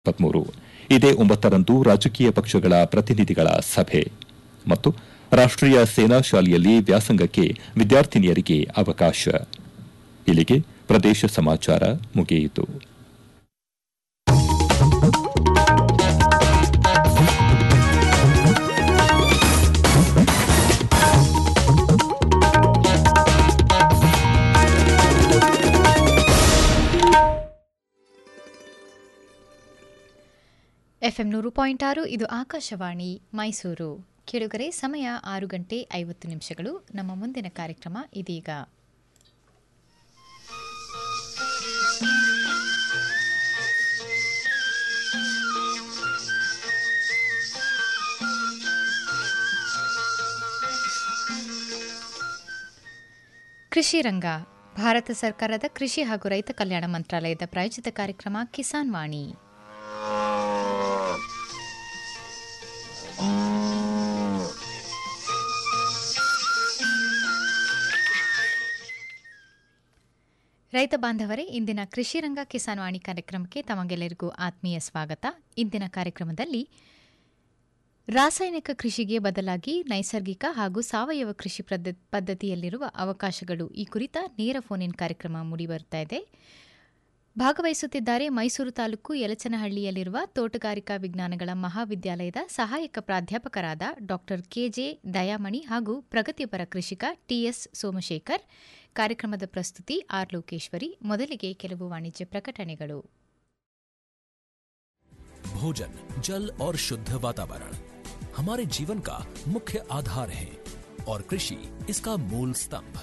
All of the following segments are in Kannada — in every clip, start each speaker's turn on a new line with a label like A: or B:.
A: ಇಪ್ಪತ್ಮೂರು ಇದೇ ಒಂಬತ್ತರಂದು ರಾಜಕೀಯ ಪಕ್ಷಗಳ ಪ್ರತಿನಿಧಿಗಳ ಸಭೆ ಮತ್ತು ರಾಷ್ಟೀಯ ಸೇನಾ ಶಾಲೆಯಲ್ಲಿ ವ್ಯಾಸಂಗಕ್ಕೆ ವಿದ್ಯಾರ್ಥಿನಿಯರಿಗೆ ಅವಕಾಶ ಇಲ್ಲಿಗೆ ಪ್ರದೇಶ ಸಮಾಚಾರ ಮುಗಿಯಿತು
B: ಎಫ್ಎಂ ನೂರು ಪಾಯಿಂಟ್ ಆರು ಇದು ಆಕಾಶವಾಣಿ ಮೈಸೂರು ಕೇಳುಗರೆ ಸಮಯ ಆರು ಗಂಟೆ ಐವತ್ತು ನಿಮಿಷಗಳು ನಮ್ಮ ಮುಂದಿನ ಕಾರ್ಯಕ್ರಮ ಇದೀಗ ಕೃಷಿ ರಂಗ ಭಾರತ ಸರ್ಕಾರದ ಕೃಷಿ ಹಾಗೂ ರೈತ ಕಲ್ಯಾಣ ಮಂತ್ರಾಲಯದ ಪ್ರಾಯೋಜಿತ ಕಾರ್ಯಕ್ರಮ ಕಿಸಾನ್ ವಾಣಿ ರೈತ ಬಾಂಧವರೇ ಇಂದಿನ ಕೃಷಿ ರಂಗ ಕಿಸಾನ್ ವಾಣಿ ಕಾರ್ಯಕ್ರಮಕ್ಕೆ ತಮಗೆಲ್ಲರಿಗೂ ಆತ್ಮೀಯ ಸ್ವಾಗತ ಇಂದಿನ ಕಾರ್ಯಕ್ರಮದಲ್ಲಿ ರಾಸಾಯನಿಕ ಕೃಷಿಗೆ ಬದಲಾಗಿ ನೈಸರ್ಗಿಕ ಹಾಗೂ ಸಾವಯವ ಕೃಷಿ ಪದ್ಧ- ಪದ್ಧತಿಯಲ್ಲಿರುವ ಅವಕಾಶಗಳು ಈ ಕುರಿತ ನೇರ ಫೋನ್ ಇನ್ ಕಾರ್ಯಕ್ರಮ ಮೂಡಿಬರುತ್ತಾ ಇದೆ ಭಾಗವಹಿಸುತ್ತಿದ್ದಾರೆ ಮೈಸೂರು ತಾಲೂಕು ಯಲಚನಹಳ್ಳಿಯಲ್ಲಿರುವ ತೋಟಗಾರಿಕಾ ವಿಜ್ಞಾನಗಳ ಮಹಾವಿದ್ಯಾಲಯದ ಸಹಾಯಕ ಪ್ರಾಧ್ಯಾಪಕರಾದ ಡಾಕ್ಟರ್ ಕೆಜೆ ದಯಾಮಣಿ ಹಾಗೂ ಪ್ರಗತಿಪರ ಕೃಷಿಕ ಟಿಎಸ್ ಸೋಮಶೇಖರ್ ಕಾರ್ಯಕ್ರಮದ ಪ್ರಸ್ತುತಿ ಆರ್ ಲೋಕೇಶ್ವರಿ ಮೊದಲಿಗೆ ಕೆಲವು ವಾಣಿಜ್ಯ ಪ್ರಕಟಣೆಗಳು
C: भोजन जल और शुद्ध वातावरण हमारे जीवन का मुख्य आधार है और कृषि इसका मूल स्तंभ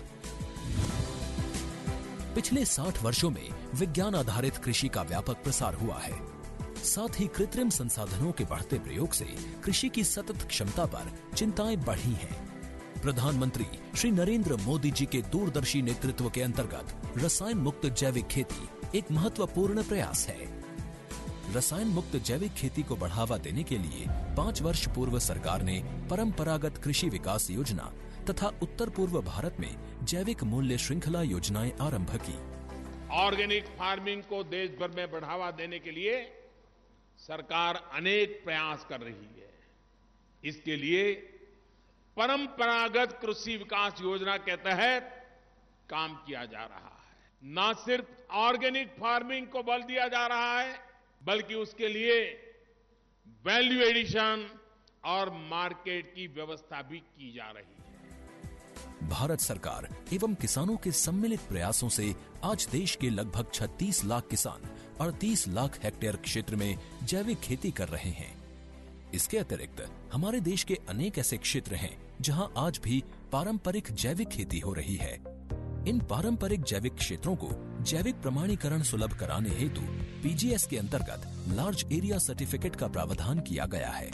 C: पिछले 60 वर्षों में विज्ञान आधारित कृषि का व्यापक प्रसार हुआ है साथ ही कृत्रिम संसाधनों के बढ़ते प्रयोग से कृषि की सतत क्षमता पर चिंताएं बढ़ी हैं प्रधानमंत्री श्री नरेंद्र मोदी जी के दूरदर्शी नेतृत्व के अंतर्गत रसायन मुक्त जैविक खेती एक महत्वपूर्ण प्रयास है रसायन मुक्त जैविक खेती को बढ़ावा देने के लिए पाँच वर्ष पूर्व सरकार ने परंपरागत कृषि विकास योजना तथा उत्तर पूर्व भारत में जैविक मूल्य श्रृंखला योजनाएं आरंभ की
D: ऑर्गेनिक फार्मिंग को देश भर में बढ़ावा देने के लिए सरकार अनेक प्रयास कर रही है इसके लिए परंपरागत कृषि विकास योजना के तहत काम किया जा रहा है न सिर्फ ऑर्गेनिक फार्मिंग को बल दिया जा रहा है बल्कि उसके लिए वैल्यू एडिशन और मार्केट की व्यवस्था भी की जा रही है
C: भारत सरकार एवं किसानों के सम्मिलित प्रयासों से आज देश के लगभग 36 लाख किसान 38 लाख हेक्टेयर क्षेत्र में जैविक खेती कर रहे हैं इसके अतिरिक्त हमारे देश के अनेक ऐसे क्षेत्र हैं जहां आज भी पारंपरिक जैविक खेती हो रही है इन पारंपरिक जैविक क्षेत्रों को जैविक प्रमाणीकरण सुलभ कराने हेतु पीजीएस के अंतर्गत लार्ज एरिया सर्टिफिकेट का प्रावधान किया गया है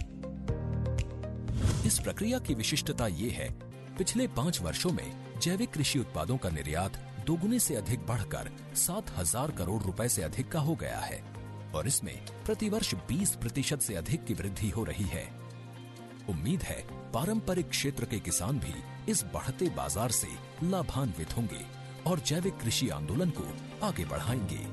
C: इस प्रक्रिया की विशिष्टता ये है पिछले पाँच वर्षों में जैविक कृषि उत्पादों का निर्यात दोगुने से अधिक बढ़कर सात हजार करोड़ रुपए से अधिक का हो गया है और इसमें प्रतिवर्ष 20 प्रतिशत से अधिक की वृद्धि हो रही है उम्मीद है पारंपरिक क्षेत्र के किसान भी इस बढ़ते बाजार से लाभान्वित होंगे और जैविक कृषि आंदोलन को आगे बढ़ाएंगे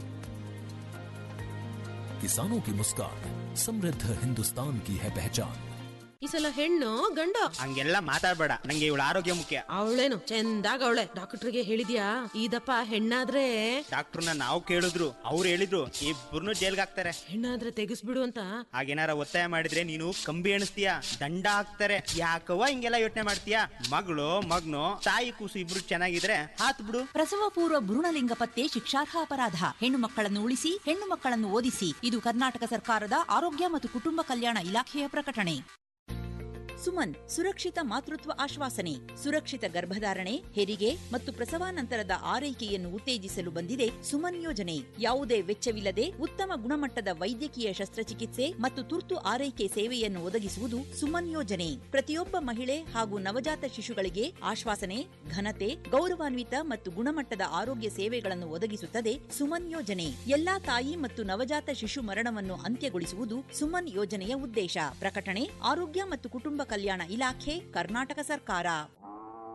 C: किसानों की मुस्कान समृद्ध हिंदुस्तान की है पहचान
E: ಈ ಸಲ ಹೆಣ್ಣು ಗಂಡ
F: ಹಂಗೆಲ್ಲ ಮಾತಾಡ್ಬೇಡ ನಂಗೆ ಇವಳ ಆರೋಗ್ಯ ಮುಖ್ಯ
E: ಅವಳೇನು ಚಂದಾಗ ಅವಳೆ ಡಾಕ್ಟರ್ಗೆ ಹೇಳಿದ್ಯಾ ಇದಪ್ಪ ಹೆಣ್ಣಾದ್ರೆ
F: ಡಾಕ್ಟರ್ನ ನಾವು ಕೇಳಿದ್ರು ಅವ್ರು ಹೇಳಿದ್ರು ಇಬ್ಬರನ್ನು ಜೈಲ್ಗೆ ಹಾಕ್ತಾರೆ
E: ಹೆಣ್ಣಾದ್ರೆ ತೆಗಿಸ್ಬಿಡು ಅಂತ
F: ಹಾಗೇನಾರ ಒತ್ತಾಯ ಮಾಡಿದ್ರೆ ನೀನು ಕಂಬಿ ಎಣಿಸ್ತೀಯ ದಂಡ ಹಾಕ್ತಾರೆ ಯಾಕವ್ವ ಹಿಂಗೆಲ್ಲ ಯೋಚನೆ ಮಾಡ್ತೀಯ ಮಗಳು ಮಗ್ನು ತಾಯಿ ಕೂಸು ಇಬ್ರು ಚೆನ್ನಾಗಿದ್ರೆ ಹಾತ್ ಬಿಡು
G: ಪ್ರಸವ ಪೂರ್ವ ಭ್ರೂಣಲಿಂಗ ಪತ್ತೆ ಶಿಕ್ಷಾರ್ಹ ಅಪರಾಧ ಹೆಣ್ಣು ಮಕ್ಕಳನ್ನು ಉಳಿಸಿ ಹೆಣ್ಣು ಮಕ್ಕಳನ್ನು ಓದಿಸಿ ಇದು ಕರ್ನಾಟಕ ಸರ್ಕಾರದ ಆರೋಗ್ಯ ಮತ್ತು ಕುಟುಂಬ ಕಲ್ಯಾಣ ಇಲಾಖೆಯ ಪ್ರಕಟಣೆ ಸುಮನ್ ಸುರಕ್ಷಿತ ಮಾತೃತ್ವ ಆಶ್ವಾಸನೆ ಸುರಕ್ಷಿತ ಗರ್ಭಧಾರಣೆ ಹೆರಿಗೆ ಮತ್ತು ಪ್ರಸವಾನಂತರದ ಆರೈಕೆಯನ್ನು ಉತ್ತೇಜಿಸಲು ಬಂದಿದೆ ಸುಮನ್ ಯೋಜನೆ ಯಾವುದೇ ವೆಚ್ಚವಿಲ್ಲದೆ ಉತ್ತಮ ಗುಣಮಟ್ಟದ ವೈದ್ಯಕೀಯ ಶಸ್ತ್ರಚಿಕಿತ್ಸೆ ಮತ್ತು ತುರ್ತು ಆರೈಕೆ ಸೇವೆಯನ್ನು ಒದಗಿಸುವುದು ಸುಮನ್ ಯೋಜನೆ ಪ್ರತಿಯೊಬ್ಬ ಮಹಿಳೆ ಹಾಗೂ ನವಜಾತ ಶಿಶುಗಳಿಗೆ ಆಶ್ವಾಸನೆ ಘನತೆ ಗೌರವಾನ್ವಿತ ಮತ್ತು ಗುಣಮಟ್ಟದ ಆರೋಗ್ಯ ಸೇವೆಗಳನ್ನು ಒದಗಿಸುತ್ತದೆ ಸುಮನ್ ಯೋಜನೆ ಎಲ್ಲಾ ತಾಯಿ ಮತ್ತು ನವಜಾತ ಶಿಶು ಮರಣವನ್ನು ಅಂತ್ಯಗೊಳಿಸುವುದು ಸುಮನ್ ಯೋಜನೆಯ ಉದ್ದೇಶ ಪ್ರಕಟಣೆ ಆರೋಗ್ಯ ಮತ್ತು ಕುಟುಂಬ ಕಲ್ಯಾಣ ಇಲಾಖೆ ಕರ್ನಾಟಕ ಸರ್ಕಾರ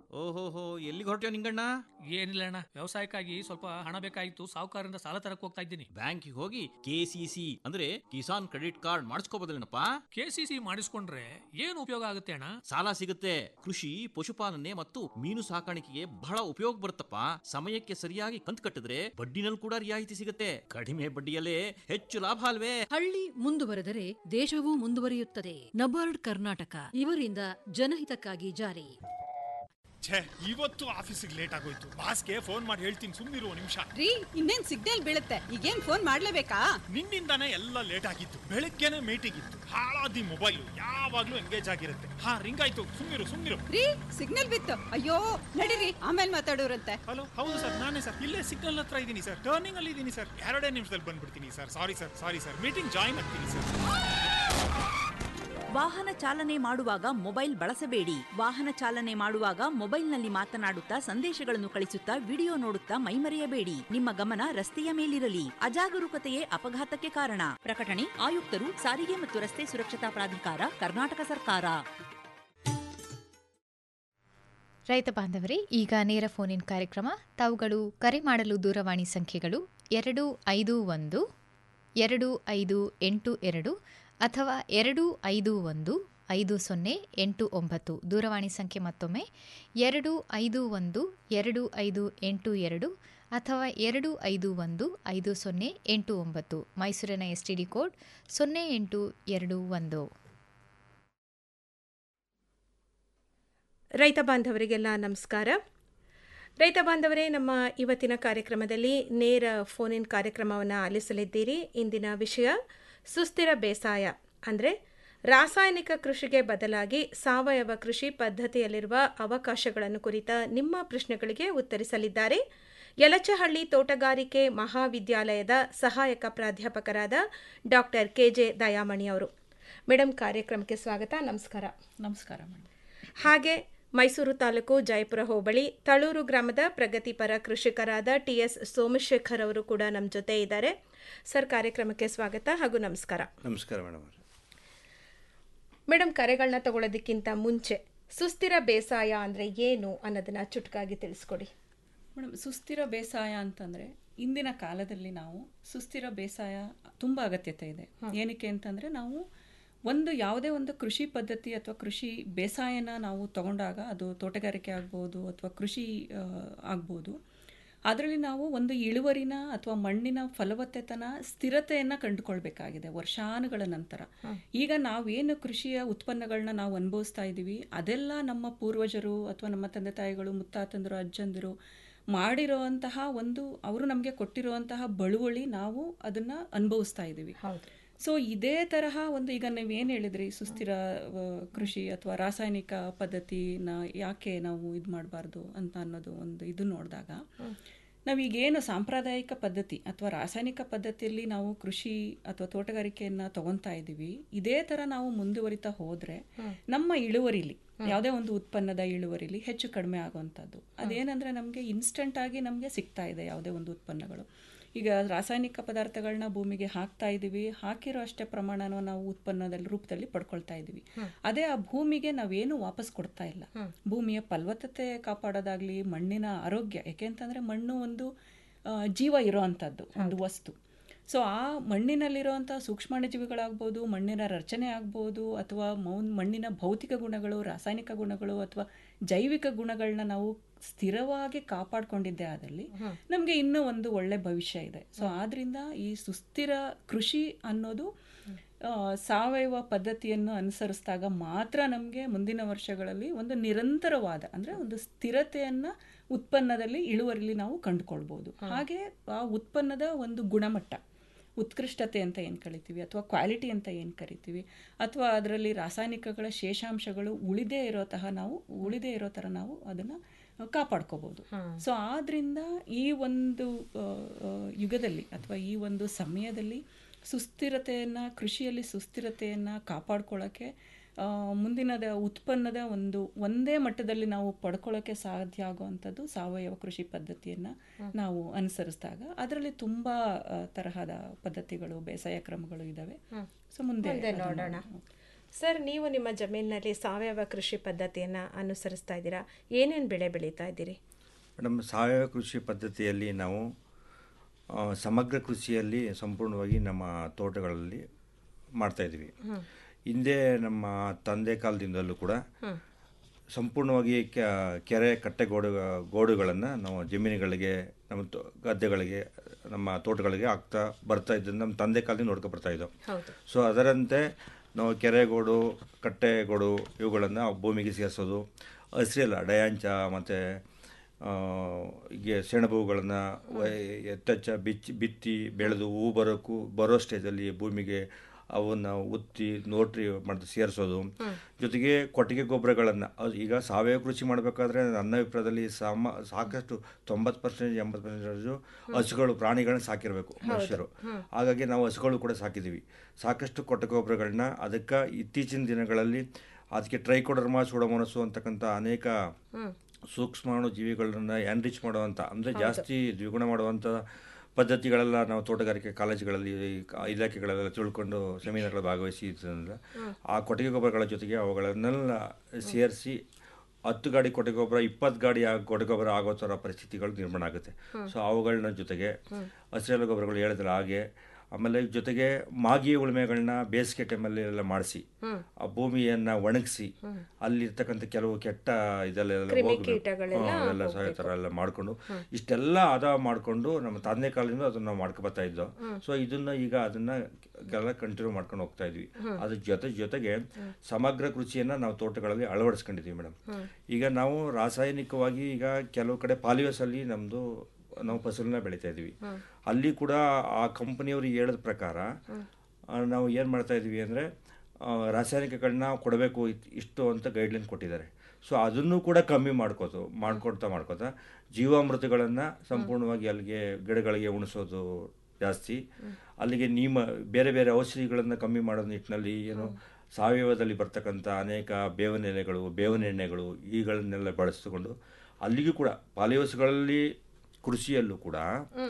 H: ಓಹೋಹೋ ಎಲ್ಲಿಗೆ ಹೊರಟ್ಯೋ ನಿಂಗಣ್ಣ
I: ಏನಿಲ್ಲ ಅಣ್ಣ ವ್ಯವಸಾಯಕ್ಕಾಗಿ ಸ್ವಲ್ಪ ಹಣ ಬೇಕಾಗಿತ್ತು ಸಾಹುಕಾರರಿಂದ ಸಾಲ ತರಕ್ ಹೋಗ್ತಾ ಇದ್ದೀನಿ
H: ಬ್ಯಾಂಕಿಗೆ ಹೋಗಿ ಕೆ ಸಿ ಸಿ ಅಂದ್ರೆ ಕಿಸಾನ್ ಕ್ರೆಡಿಟ್ ಕಾರ್ಡ್ ಮಾಡಿಸ್ಕೋಬೋದಲ್ಲೇನಪ್ಪ
I: ಕೆ ಸಿ ಸಿ ಮಾಡಿಸ್ಕೊಂಡ್ರೆ ಏನು ಉಪಯೋಗ ಆಗುತ್ತೆ ಅಣ್ಣ
H: ಸಾಲ ಸಿಗುತ್ತೆ ಕೃಷಿ ಪಶುಪಾಲನೆ ಮತ್ತು ಮೀನು ಸಾಕಾಣಿಕೆಗೆ ಬಹಳ ಉಪಯೋಗ ಬರುತ್ತಪ್ಪ ಸಮಯಕ್ಕೆ ಸರಿಯಾಗಿ ಕಂತು ಕಟ್ಟಿದ್ರೆ ಬಡ್ಡಿನಲ್ಲಿ ಕೂಡ ರಿಯಾಯಿತಿ ಸಿಗುತ್ತೆ ಕಡಿಮೆ ಬಡ್ಡಿಯಲ್ಲೇ ಹೆಚ್ಚು ಲಾಭ ಅಲ್ವೇ
J: ಹಳ್ಳಿ ಮುಂದುವರೆದರೆ ದೇಶವೂ ಮುಂದುವರಿಯುತ್ತದೆ ನಬಾರ್ಡ್ ಕರ್ನಾಟಕ ಇವರಿಂದ ಜನಹಿತಕ್ಕಾಗಿ ಜಾರಿ
K: ಛೇ ಇವತ್ತು ಆಫೀಸಿಗೆ ಲೇಟ್ ಆಗೋಯ್ತು ಬಾಸ್ಗೆ ಫೋನ್ ಮಾಡಿ ಹೇಳ್ತೀನಿ ಸುಮ್ಮನಿರು ನಿಮಿಷ
L: ರೀ ಇನ್ನೇನ್ ಸಿಗ್ನಲ್ ಬೀಳುತ್ತೆ ಈಗೇನ್ ಫೋನ್ ಮಾಡ್ಲೇಬೇಕಾ
K: ನಿನ್ನಿಂದಾನೇ ಎಲ್ಲ ಲೇಟ್ ಆಗಿತ್ತು ಬೆಳಗ್ಗೆನೆ ಮೀಟಿಂಗ್ ಇತ್ತು ಹಾಳಾದಿ ಮೊಬೈಲ್ ಯಾವಾಗ್ಲೂ ಎಂಗೇಜ್ ಆಗಿರುತ್ತೆ ಹಾ ರಿಂಗ್ ಆಯ್ತು ಸುಮ್ಮನಿರು ಸುಮ್ಮನಿರು
L: ರೀ ಸಿಗ್ನಲ್ ಬಿತ್ತು ಅಯ್ಯೋ ನಡೀರಿ ಆಮೇಲೆ ಮಾತಾಡೋರಂತೆ
K: ಹಲೋ ಹೌದು ಸರ್ ನಾನೇ ಸರ್ ಇಲ್ಲೇ ಸಿಗ್ನಲ್ ಹತ್ರ ಇದ್ದೀನಿ ಸರ್ ಟರ್ನಿಂಗ್ ಅಲ್ಲಿ ಇದ್ದೀನಿ ಸರ್ ಎರಡೇ ನಿಮಿಷದಲ್ಲಿ ಬಂದ್ಬಿಡ್ತೀನಿ sir sorry sir sorry sir meeting join ಆಗ್ತೀನಿ ಸರ್
G: ವಾಹನ ಚಾಲನೆ ಮಾಡುವಾಗ ಮೊಬೈಲ್ ಬಳಸಬೇಡಿ ವಾಹನ ಚಾಲನೆ ಮಾಡುವಾಗ ಮೊಬೈಲ್ನಲ್ಲಿ ಮಾತನಾಡುತ್ತಾ ಸಂದೇಶಗಳನ್ನು ಕಳಿಸುತ್ತಾ ವಿಡಿಯೋ ನೋಡುತ್ತಾ ಮೈಮರೆಯಬೇಡಿ ನಿಮ್ಮ ಗಮನ ರಸ್ತೆಯ ಮೇಲಿರಲಿ ಅಜಾಗರೂಕತೆಯೇ ಅಪಘಾತಕ್ಕೆ ಕಾರಣ ಪ್ರಕಟಣೆ ಆಯುಕ್ತರು ಸಾರಿಗೆ ಮತ್ತು ರಸ್ತೆ ಸುರಕ್ಷತಾ ಪ್ರಾಧಿಕಾರ ಕರ್ನಾಟಕ ಸರ್ಕಾರ
B: ರೈತ ಬಾಂಧವರೇ ಈಗ ನೇರ ಫೋನ್ ಇನ್ ಕಾರ್ಯಕ್ರಮ ತಾವುಗಳು ಕರೆ ಮಾಡಲು ದೂರವಾಣಿ ಸಂಖ್ಯೆಗಳು ಎರಡು ಐದು ಒಂದು ಎರಡು ಐದು ಎಂಟು ಎರಡು ಅಥವಾ ಎರಡು ಐದು ಒಂದು ಐದು ಸೊನ್ನೆ ಎಂಟು ಒಂಬತ್ತು ದೂರವಾಣಿ ಸಂಖ್ಯೆ ಮತ್ತೊಮ್ಮೆ ಎರಡು ಐದು ಒಂದು ಎರಡು ಐದು ಎಂಟು ಎರಡು ಅಥವಾ ಎರಡು ಐದು ಒಂದು ಐದು ಸೊನ್ನೆ ಎಂಟು ಒಂಬತ್ತು ಮೈಸೂರಿನ ಎಸ್ ಟಿ ಡಿ ಕೋಡ್ ಸೊನ್ನೆ ಎಂಟು ಎರಡು ಒಂದು
M: ರೈತ ಬಾಂಧವರಿಗೆಲ್ಲ ನಮಸ್ಕಾರ ರೈತ ಬಾಂಧವರೇ ನಮ್ಮ ಇವತ್ತಿನ ಕಾರ್ಯಕ್ರಮದಲ್ಲಿ ನೇರ ಫೋನ್ ಇನ್ ಕಾರ್ಯಕ್ರಮವನ್ನು ಆಲಿಸಲಿದ್ದೀರಿ ಇಂದಿನ ವಿಷಯ ಸುಸ್ಥಿರ ಬೇಸಾಯ ಅಂದರೆ ರಾಸಾಯನಿಕ ಕೃಷಿಗೆ ಬದಲಾಗಿ ಸಾವಯವ ಕೃಷಿ ಪದ್ಧತಿಯಲ್ಲಿರುವ ಅವಕಾಶಗಳನ್ನು ಕುರಿತ ನಿಮ್ಮ ಪ್ರಶ್ನೆಗಳಿಗೆ ಉತ್ತರಿಸಲಿದ್ದಾರೆ ಯಲಚಹಳ್ಳಿ ತೋಟಗಾರಿಕೆ ಮಹಾವಿದ್ಯಾಲಯದ ಸಹಾಯಕ ಪ್ರಾಧ್ಯಾಪಕರಾದ ಡಾಕ್ಟರ್ ಕೆ ಜೆ ದಯಾಮಣಿ ಅವರು ಮೇಡಮ್ ಕಾರ್ಯಕ್ರಮಕ್ಕೆ ಸ್ವಾಗತ ನಮಸ್ಕಾರ
N: ನಮಸ್ಕಾರ ಮೇಡಮ್
M: ಹಾಗೆ ಮೈಸೂರು ತಾಲೂಕು ಜಯಪುರ ಹೋಬಳಿ ತಳೂರು ಗ್ರಾಮದ ಪ್ರಗತಿಪರ ಕೃಷಿಕರಾದ ಟಿ ಎಸ್ ಸೋಮಶೇಖರ್ ಅವರು ಕೂಡ ನಮ್ಮ ಜೊತೆ ಇದ್ದಾರೆ ಸರ್ ಕಾರ್ಯಕ್ರಮಕ್ಕೆ ಸ್ವಾಗತ ಹಾಗೂ ನಮಸ್ಕಾರ
O: ನಮಸ್ಕಾರ ಮೇಡಮ್
M: ಮೇಡಮ್ ಕರೆಗಳನ್ನ ತಗೊಳ್ಳೋದಕ್ಕಿಂತ ಮುಂಚೆ ಸುಸ್ಥಿರ ಬೇಸಾಯ ಅಂದರೆ ಏನು ಅನ್ನೋದನ್ನ ಚುಟುಕಾಗಿ ತಿಳಿಸ್ಕೊಡಿ
N: ಮೇಡಮ್ ಸುಸ್ಥಿರ ಬೇಸಾಯ ಅಂತಂದರೆ ಇಂದಿನ ಕಾಲದಲ್ಲಿ ನಾವು ಸುಸ್ಥಿರ ಬೇಸಾಯ ತುಂಬ ಅಗತ್ಯತೆ ಇದೆ ಏನಕ್ಕೆ ಅಂತಂದರೆ ನಾವು ಒಂದು ಯಾವುದೇ ಒಂದು ಕೃಷಿ ಪದ್ಧತಿ ಅಥವಾ ಕೃಷಿ ಬೇಸಾಯನ ನಾವು ತಗೊಂಡಾಗ ಅದು ತೋಟಗಾರಿಕೆ ಆಗ್ಬೋದು ಅಥವಾ ಕೃಷಿ ಆ, ಆಗ್ಬೋದು ಅದರಲ್ಲಿ ನಾವು ಒಂದು ಇಳುವರಿನ ಅಥವಾ ಮಣ್ಣಿನ ಫಲವತ್ತತೆನ ಸ್ಥಿರತೆಯನ್ನು ಕಂಡುಕೊಳ್ಬೇಕಾಗಿದೆ ವರ್ಷಾನುಗಳ ನಂತರ ಈಗ ನಾವೇನು ಕೃಷಿಯ ಉತ್ಪನ್ನಗಳನ್ನ ನಾವು ಅನುಭವಿಸ್ತಾ ಇದ್ದೀವಿ ಅದೆಲ್ಲ ನಮ್ಮ ಪೂರ್ವಜರು ಅಥವಾ ನಮ್ಮ ತಂದೆ ತಾಯಿಗಳು ಮುತ್ತಾತಂದರು ಅಜ್ಜಂದಿರು ಮಾಡಿರೋಂತಹ ಒಂದು ಅವರು ನಮಗೆ ಕೊಟ್ಟಿರುವಂತಹ ಬಳುವಳಿ ನಾವು ಅದನ್ನ ಅನುಭವಿಸ್ತಾ ಇದ್ದೀವಿ ಸೊ ಇದೇ ತರಹ ಒಂದು ಈಗ ನೀವು ಏನು ಹೇಳಿದ್ರಿ ಸುಸ್ಥಿರ ಆ, ಕೃಷಿ ಅಥವಾ ರಾಸಾಯನಿಕ ಪದ್ಧತಿನ ಯಾಕೆ ನಾವು ಇದು ಮಾಡಬಾರ್ದು ಅಂತ ಅನ್ನೋದು ಒಂದು ಇದು ನೋಡಿದಾಗ ನಾವೀಗೇನು ಸಾಂಪ್ರದಾಯಿಕ ಪದ್ಧತಿ ಅಥವಾ ರಾಸಾಯನಿಕ ಪದ್ಧತಿಯಲ್ಲಿ ನಾವು ಕೃಷಿ ಅಥವಾ ತೋಟಗಾರಿಕೆಯನ್ನ ತಗೊಂತಾ ಇದ್ದೀವಿ ಇದೇ ತರ ನಾವು ಮುಂದುವರಿತಾ ಹೋದ್ರೆ ನಮ್ಮ ಇಳುವರಿಲಿ ಯಾವುದೇ ಒಂದು ಉತ್ಪನ್ನದ ಇಳುವರಿಲಿ ಹೆಚ್ಚು ಕಡಿಮೆ ಆಗುವಂಥದ್ದು ಅದೇನಂದ್ರೆ ನಮಗೆ ಇನ್ಸ್ಟಂಟ್ ಆಗಿ ನಮಗೆ ಸಿಗ್ತಾ ಇದೆ ಯಾವುದೇ ಒಂದು ಉತ್ಪನ್ನಗಳು ಈಗ ರಾಸಾಯನಿಕ ಪದಾರ್ಥಗಳನ್ನ ಭೂಮಿಗೆ ಹಾಕ್ತಾ ಇದ್ದೀವಿ ಹಾಕಿರೋ ಅಷ್ಟೇ ಪ್ರಮಾಣನ ನಾವು ಉತ್ಪನ್ನದಲ್ಲಿ ರೂಪದಲ್ಲಿ ಪಡ್ಕೊಳ್ತಾ ಇದ್ದೀವಿ ಅದೇ ಆ ಭೂಮಿಗೆ ನಾವೇನು ವಾಪಸ್ ಕೊಡ್ತಾ ಇಲ್ಲ ಭೂಮಿಯ ಫಲವತ್ತತೆ ಕಾಪಾಡೋದಾಗ್ಲಿ ಮಣ್ಣಿನ ಆರೋಗ್ಯ ಯಾಕೆಂತಂದ್ರೆ ಮಣ್ಣು ಒಂದು ಆ, ಜೀವ ಇರೋ ಅಂಥದ್ದು ಒಂದು ವಸ್ತು ಸೊ ಆ ಮಣ್ಣಿನಲ್ಲಿರುವಂಥ ಸೂಕ್ಷ್ಮಾಣುಜೀವಿಗಳಾಗ್ಬೋದು ಮಣ್ಣಿನ ರಚನೆ ಆಗ್ಬೋದು ಅಥವಾ ಮೌನ್ ಮಣ್ಣಿನ ಭೌತಿಕ ಗುಣಗಳು ರಾಸಾಯನಿಕ ಗುಣಗಳು ಅಥವಾ ಜೈವಿಕ ಗುಣಗಳನ್ನ ನಾವು ಸ್ಥಿರವಾಗಿ ಕಾಪಾಡ್ಕೊಂಡಿದ್ದೆ ಆದಲ್ಲಿ ನಮಗೆ ಇನ್ನೂ ಒಂದು ಒಳ್ಳೆ ಭವಿಷ್ಯ ಇದೆ ಸೊ ಆದ್ರಿಂದ ಈ ಸುಸ್ಥಿರ ಕೃಷಿ ಅನ್ನೋದು ಆ, ಸಾವಯವ ಪದ್ಧತಿಯನ್ನು ಅನುಸರಿಸಿದಾಗ ಮಾತ್ರ ನಮಗೆ ಮುಂದಿನ ವರ್ಷಗಳಲ್ಲಿ ಒಂದು ನಿರಂತರವಾದ ಅಂದರೆ ಒಂದು ಸ್ಥಿರತೆಯನ್ನು ಉತ್ಪನ್ನದಲ್ಲಿ ಇಳುವರಿಲಿ ನಾವು ಕಂಡುಕೊಳ್ಬೋದು ಹಾಗೆ ಆ ಉತ್ಪನ್ನದ ಒಂದು ಗುಣಮಟ್ಟ ಉತ್ಕೃಷ್ಟತೆ ಅಂತ ಏನು ಕರಿತೀವಿ ಅಥವಾ ಕ್ವಾಲಿಟಿ ಅಂತ ಏನು ಕರಿತೀವಿ ಅಥವಾ ಅದರಲ್ಲಿ ರಾಸಾಯನಿಕಗಳ ಶೇಷಾಂಶಗಳು ಉಳಿದೇ ಇರೋ ತಹ ನಾವು ಉಳಿದೇ ಇರೋ ಥರ ನಾವು ಅದನ್ನು ಕಾಪಾಡ್ಕೋಬಹುದು ಸೊ ಆದ್ರಿಂದ ಈ ಒಂದು ಆ, ಆ, ಯುಗದಲ್ಲಿ ಅಥವಾ ಈ ಒಂದು ಸಮಯದಲ್ಲಿ ಸುಸ್ಥಿರತೆಯನ್ನು ಕೃಷಿಯಲ್ಲಿ ಸುಸ್ಥಿರತೆಯನ್ನು ಕಾಪಾಡ್ಕೊಳ್ಳೋಕ್ಕೆ ಆ, ಮುಂದಿನದ ಉತ್ಪನ್ನದ ಒಂದು ಒಂದೇ ಮಟ್ಟದಲ್ಲಿ ನಾವು ಪಡ್ಕೊಳ್ಳೋಕ್ಕೆ ಸಾಧ್ಯ ಆಗುವಂಥದ್ದು ಸಾವಯವ ಕೃಷಿ ಪದ್ಧತಿಯನ್ನು ನಾವು ಅನುಸರಿಸಿದಾಗ ಅದರಲ್ಲಿ ತುಂಬ ಆ, ತರಹದ ಪದ್ಧತಿಗಳು ಬೇಸಾಯ ಕ್ರಮಗಳು ಇದ್ದಾವೆ ಸೊ ಮುಂದೆ
M: ಮುಂದೆ
N: ಅದನ್ನ
M: ನೋಡೋಣ ಸರ್ ನೀವು ನಿಮ್ಮ ಜಮೀನಿನಲ್ಲಿ ಸಾವಯವ ಕೃಷಿ ಪದ್ಧತಿಯನ್ನು ಅನುಸರಿಸ್ತಾ ಇದ್ದೀರಾ ಏನೇನು ಬೆಳೆ ಬೆಳೀತಾ ಇದ್ದೀರಿ
O: ಮೇಡಮ್ ಸಾವಯವ ಕೃಷಿ ಪದ್ಧತಿಯಲ್ಲಿ ನಾವು ಆ, ಸಮಗ್ರ ಕೃಷಿಯಲ್ಲಿ ಸಂಪೂರ್ಣವಾಗಿ ನಮ್ಮ ತೋಟಗಳಲ್ಲಿ ಮಾಡ್ತಾಯಿದ್ವಿ
M: ಹ್ಮ್.
O: ಹಿಂದೆ ನಮ್ಮ ತಂದೆ ಕಾಲದಿಂದಲೂ ಕೂಡ
M: ಹ್ಮ್.
O: ಸಂಪೂರ್ಣವಾಗಿ ಕೆ- ಕೆರೆ ಕಟ್ಟೆ ಗೋಡು ಗೋಡುಗಳನ್ನು ನಾವು ಜಮೀನುಗಳಿಗೆ ನಮ್ಮ ತೋ- ಗದ್ದೆಗಳಿಗೆ ನಮ್ಮ ತೋಟಗಳಿಗೆ ಆಗ್ತಾ ಬರ್ತಾ ಇದ್ದು ನಮ್ಮ ತಂದೆ ಕಾಲದಿಂದ ನೋಡ್ಕೊ ಬರ್ತಾ ಇದ್ದೋ
M: ಹೌದು
O: ಸೊ ಅದರಂತೆ ನಾವು ಕೆರೆಗೋಡು ಕಟ್ಟೆಗೋಡು ಇವುಗಳನ್ನು ಭೂಮಿಗೆ ಸೇರಿಸೋದು ಹಸಿರೆಲ್ಲ ಡಯಾಂಚ ಮತ್ತು ಹೀಗೆ ಸೆಣಬುಗಳನ್ನು ಎತ್ತಚ್ಚ ಬಿಚ್ಚಿ ಬಿತ್ತಿ ಬೆಳೆದು ಹೂ ಬರೋಕ್ಕೂ ಬರೋ ಸ್ಟೇಜಲ್ಲಿ ಭೂಮಿಗೆ ಅವನ್ನು ಉತ್ತಿ ನೋಟ್ರಿ ಮಾಡಿ ಸೇರಿಸೋದು ಜೊತೆಗೆ ಕೊಟ್ಟಿಗೆ ಗೊಬ್ಬರಗಳನ್ನು ಈಗ ಸಾವಯವ ಕೃಷಿ ಮಾಡಬೇಕಾದ್ರೆ ನನ್ನ ಅಭಿಪ್ರಾಯದಲ್ಲಿ ಸಾಮ ಸಾಕಷ್ಟು ತೊಂಬತ್ತು ಪರ್ಸೆಂಟ್ ಎಂಬತ್ತು ಪರ್ಸೆಂಟೇಜು ಹಸುಗಳು ಪ್ರಾಣಿಗಳನ್ನ ಸಾಕಿರಬೇಕು ಮನುಷ್ಯರು ಹಾಗಾಗಿ ನಾವು ಹಸುಗಳು ಕೂಡ ಸಾಕಿದ್ದೀವಿ ಸಾಕಷ್ಟು ಕೊಟ್ಟಿಗೆ ಗೊಬ್ಬರಗಳನ್ನ ಅದಕ್ಕೆ ಇತ್ತೀಚಿನ ದಿನಗಳಲ್ಲಿ ಅದಕ್ಕೆ ಟ್ರೈಕೋಡರ್ಮಾ ಸೂಡೋಮೋನಸು ಅಂತಕ್ಕಂಥ ಅನೇಕ ಸೂಕ್ಷ್ಮಾಣು ಜೀವಿಗಳನ್ನ ಎನ್ರಿಚ್ ಮಾಡುವಂಥ ಅಂದರೆ ಜಾಸ್ತಿ ದ್ವಿಗುಣ ಮಾಡುವಂಥ ಪದ್ಧತಿಗಳೆಲ್ಲ ನಾವು ತೋಟಗಾರಿಕೆ ಕಾಲೇಜುಗಳಲ್ಲಿ ಕ- ಇಲಾಖೆಗಳೆಲ್ಲ ತಿಳ್ಕೊಂಡು ಸೆಮಿನಾರ್ಗಳು ಭಾಗವಹಿಸಿ ಇದ್ರಿಂದ ಆ ಕೊಟ್ಟಿಗೆ ಗೊಬ್ಬರಗಳ ಜೊತೆಗೆ ಅವುಗಳನ್ನೆಲ್ಲ ಸೇರಿಸಿ ಹತ್ತು ಗಾಡಿ ಕೊಟ್ಟಿಗೆ ಗೊಬ್ಬರ ಇಪ್ಪತ್ತು ಗಾಡಿ ಆಗ ಕೊಟ್ಟಿಗೆ ಗೊಬ್ಬರ ಆಗೋ ಥರ ಪರಿಸ್ಥಿತಿಗಳು ನಿರ್ಮಾಣ ಆಗುತ್ತೆ ಸೊ ಅವುಗಳನ್ನ ಜೊತೆಗೆ ಹಸಿರೆಲೆ ಗೊಬ್ಬರಗಳು ಹೇಳಿದ್ರೆ ಹಾಗೆ ಆಮೇಲೆ ಜೊತೆಗೆ ಮಾಗಿ ಉಳುಮೆಗಳನ್ನ ಬೇಸಿಗೆ ಟೈಮಲ್ಲಿ ಎಲ್ಲ ಮಾಡಿಸಿ ಆ ಭೂಮಿಯನ್ನು ಒಣಗಿಸಿ ಅಲ್ಲಿರ್ತಕ್ಕಂಥ ಕೆಲವು ಕೆಟ್ಟ ಇದೆಲ್ಲ
M: ಕ್ರಿಮಿ
O: ಹೋಗ್ಬೇಕು.
M: ಕೀಟಗಳೆಲ್ಲ
O: ಹಾ, ಅವೆಲ್ಲ ಸಹ ಈ ಥರ ಎಲ್ಲ ಮಾಡಿಕೊಂಡು ಇಷ್ಟೆಲ್ಲ ಆದ ಮಾಡಿಕೊಂಡು ನಮ್ಮ ತಂದೆ ಕಾಲದಿಂದ ಅದನ್ನ ನಾವು ಮಾಡ್ಕೊ ಬರ್ತಾ ಇದ್ದೋ ಸೊ ಇದನ್ನ ಈಗ ಅದನ್ನ ಎಲ್ಲ ಕಂಟಿನ್ಯೂ ಮಾಡ್ಕೊಂಡು ಹೋಗ್ತಾ ಇದ್ವಿ ಅದ್ರ ಜೊತೆ ಜೊತೆಗೆ ಸಮಗ್ರ ಕೃಷಿಯನ್ನ ನಾವು ತೋಟಗಳಲ್ಲಿ ಅಳವಡಿಸ್ಕೊಂಡಿದ್ದೀವಿ ಮೇಡಮ್ ಈಗ ನಾವು ರಾಸಾಯನಿಕವಾಗಿ ಈಗ ಕೆಲವು ಕಡೆ ಪಾಲಿಯೋಸ್ ಅಲ್ಲಿ ನಮ್ದು ನಾವು ಫಸಲನ್ನ ಬೆಳೀತಾ ಇದೀವಿ ಅಲ್ಲಿ ಕೂಡ ಆ ಕಂಪನಿಯವರು ಹೇಳಿದ ಪ್ರಕಾರ ಆ, ನಾವು ಏನು ಮಾಡ್ತಾ ಇದೀವಿ ಅಂದರೆ ರಾಸಾಯನಿಕಗಳನ್ನ ಕೊಡಬೇಕು ಇತ್- ಇಷ್ಟು ಅಂತ ಗೈಡ್ಲೈನ್ ಕೊಟ್ಟಿದ್ದಾರೆ ಸೊ ಅದನ್ನು ಕೂಡ ಕಮ್ಮಿ ಮಾಡ್ಕೋತು ಮಾಡ್ಕೊಡ್ತಾ ಮಾಡ್ಕೋತಾ ಜೀವಾಮೃತಗಳನ್ನು ಸಂಪೂರ್ಣವಾಗಿ ಅಲ್ಲಿಗೆ ಗಿಡಗಳಿಗೆ ಉಣಿಸೋದು ಜಾಸ್ತಿ ಅಲ್ಲಿಗೆ ನೀಮ ಬೇರೆ ಬೇರೆ ಔಷಧಿಗಳನ್ನು ಕಮ್ಮಿ ಮಾಡೋ ನಿಟ್ಟಿನಲ್ಲಿ ಏನು ಸಾವಯವದಲ್ಲಿ ಬರ್ತಕ್ಕಂಥ ಅನೇಕ ಬೇವಿನ ಎಲೆಗಳು ಬೇವಿನ ಎಣ್ಣೆಗಳು ಈಗಳನ್ನೆಲ್ಲ ಬಳಸಿಕೊಂಡು ಅಲ್ಲಿಗೂ ಕೂಡ ಪಾಲಿಯೋಸ್ಗಳಲ್ಲಿ ಕೃಷಿಯಲ್ಲೂ ಕೂಡ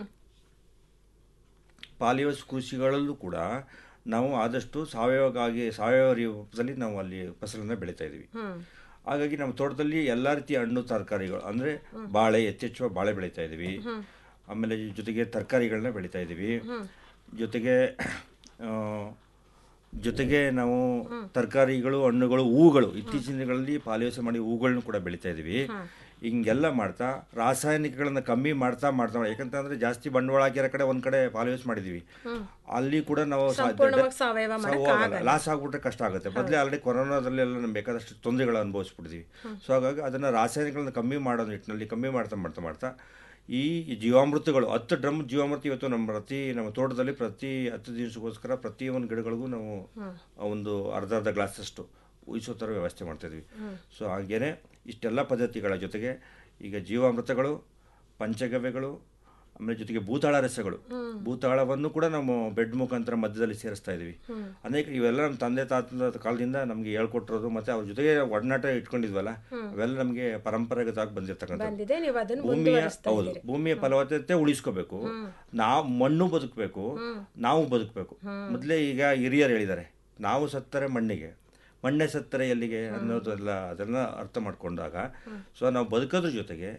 O: ಪಾಲಿಯೋಸ್ ಕೃಷಿಗಳಲ್ಲೂ ಕೂಡ ನಾವು ಆದಷ್ಟು ಸಾವಯವವಾಗಿ ಸಾವಯವ ರೂಪದಲ್ಲಿ ನಾವು ಅಲ್ಲಿ ಫಸಲನ್ನು ಬೆಳೀತಾ ಇದ್ದೀವಿ ಹಾಗಾಗಿ ನಮ್ಮ ತೋಟದಲ್ಲಿ ಎಲ್ಲ ರೀತಿಯ ಹಣ್ಣು ತರಕಾರಿಗಳು ಅಂದರೆ ಬಾಳೆ ಯಥೇಚ್ಛವಾಗಿ ಬಾಳೆ ಬೆಳೀತಾ ಇದ್ದೀವಿ ಆಮೇಲೆ ಜೊತೆಗೆ ತರಕಾರಿಗಳನ್ನ ಬೆಳೀತಾ ಇದ್ದೀವಿ ಜೊತೆಗೆ ಆ, ಜೊತೆಗೆ ನಾವು ತರಕಾರಿಗಳು ಹಣ್ಣುಗಳು ಹೂಗಳು ಇತ್ತೀಚಿನ ದಿನಗಳಲ್ಲಿ ಪಾಲಿಯೋಸ ಮಾಡಿ ಹೂಗಳನ್ನ ಕೂಡ ಬೆಳೀತಾ ಇದ್ದೀವಿ ಹಿಂಗೆಲ್ಲ ಮಾಡ್ತಾ ರಾಸಾಯನಿಕಗಳನ್ನ ಕಮ್ಮಿ ಮಾಡ್ತಾ ಮಾಡ್ತಾ ಯಾಕಂತಂದ್ರೆ ಜಾಸ್ತಿ ಬಂಡವಾಳ ಹಾಕಿರೋ ಕಡೆ ಒಂದ್ ಕಡೆ ಪಾಲಿಯೋಸ್ ಮಾಡಿದೀವಿ ಅಲ್ಲಿ ಕೂಡ ನಾವು
M: ಸಂಪೂರ್ಣವಾಗಿ ಸಾವಯವ ಮಾಡಕ್ ಆಗಲ್ಲ.
O: ಲಾಸ್ ಆಗ್ಬಿಟ್ರೆ ಕಷ್ಟ ಆಗುತ್ತೆ ಮೊದಲೇ ಆಲ್ರೆಡಿ ಕೊರೋನಾದಲ್ಲಿ ಎಲ್ಲ ನಮ್ಗೆ ಬೇಕಾದಷ್ಟು ತೊಂದರೆಗಳು ಅನುಭವಿಸ್ಬಿಟ್ಟಿದ್ವಿ ಸೊ ಹಾಗಾಗಿ ಅದನ್ನ ರಾಸಾಯನಿಕಗಳನ್ನ ಕಮ್ಮಿ ಮಾಡೋ ನಿಟ್ಟಿನಲ್ಲಿ ಕಮ್ಮಿ ಮಾಡ್ತಾ ಮಾಡ್ತಾ ಮಾಡ್ತಾ ಈ ಜೀವಾಮೃತಗಳು ಹತ್ತು ಡ್ರಮ್ ಜೀವಾಮೃತ ಇವತ್ತು ನಮ್ಮ ಪ್ರತಿ ನಮ್ಮ ತೋಟದಲ್ಲಿ ಪ್ರತಿ ಹತ್ತು ದಿವಸಕ್ಕೋಸ್ಕರ ಪ್ರತಿ ಒಂದು ಗಿಡಗಳಿಗೂ ನಾವು ಒಂದು ಅರ್ಧ ಅರ್ಧ ಗ್ಲಾಸಷ್ಟು ಉಯಿಸೋ ಥರ ವ್ಯವಸ್ಥೆ ಮಾಡ್ತಾಯಿದ್ವಿ ಸೊ ಹಾಗೇನೆ ಇಷ್ಟೆಲ್ಲ ಪದ್ಧತಿಗಳ ಜೊತೆಗೆ ಈಗ ಜೀವಾಮೃತಗಳು ಪಂಚಗವ್ಯಗಳು ಆಮೇಲೆ ಜೊತೆಗೆ ಭೂತಾಳ ರಸಗಳು ಭೂತಾಳವನ್ನು ಕೂಡ ನಾವು ಬೆಡ್ ಮುಖಾಂತರ ಮಧ್ಯದಲ್ಲಿ ಸೇರಿಸ್ತಾ ಇದೀವಿ ಅನೇಕ ಇವೆಲ್ಲ ನಮ್ಮ ತಂದೆ ತಾತನ ಕಾಲದಿಂದ ನಮಗೆ ಹೇಳ್ಕೊಟ್ಟಿರೋದು ಮತ್ತೆ ಅವ್ರ ಜೊತೆಗೆ ಒಡನಾಟ ಇಟ್ಕೊಂಡಿದ್ವಲ್ಲ ಅವೆಲ್ಲ ನಮಗೆ ಪರಂಪರಾಗತವಾಗಿ ಬಂದಿರ್ತಕ್ಕಂಥದ್ದು
M: ಬಂದಿದೆ ನೀವು ಅದನ್ನು
O: ಭೂಮಿಯ
M: ಮುಂದುವರಿಸ್ತಾ
O: ಹೌದು
M: ಇದ್ದೀರಿ
O: ಭೂಮಿಯ ಫಲವತ್ತತೆ ಉಳಿಸ್ಕೋಬೇಕು ನಾವು ಮಣ್ಣು ಬದುಕಬೇಕು ನಾವು ಬದುಕಬೇಕು ಮೊದಲೇ ಈಗ ಹಿರಿಯರು ಹೇಳಿದ್ದಾರೆ ನಾವು ಸತ್ತರೆ ಮಣ್ಣಿಗೆ ಮಣ್ಣೆ ಸತ್ತರೆ ಎಲ್ಲಿಗೆ ಅನ್ನೋದೆಲ್ಲ ಅದನ್ನ ಅರ್ಥ ಮಾಡ್ಕೊಂಡಾಗ ಸೊ ನಾವು ಬದುಕೋದ್ರ ಜೊತೆಗೆ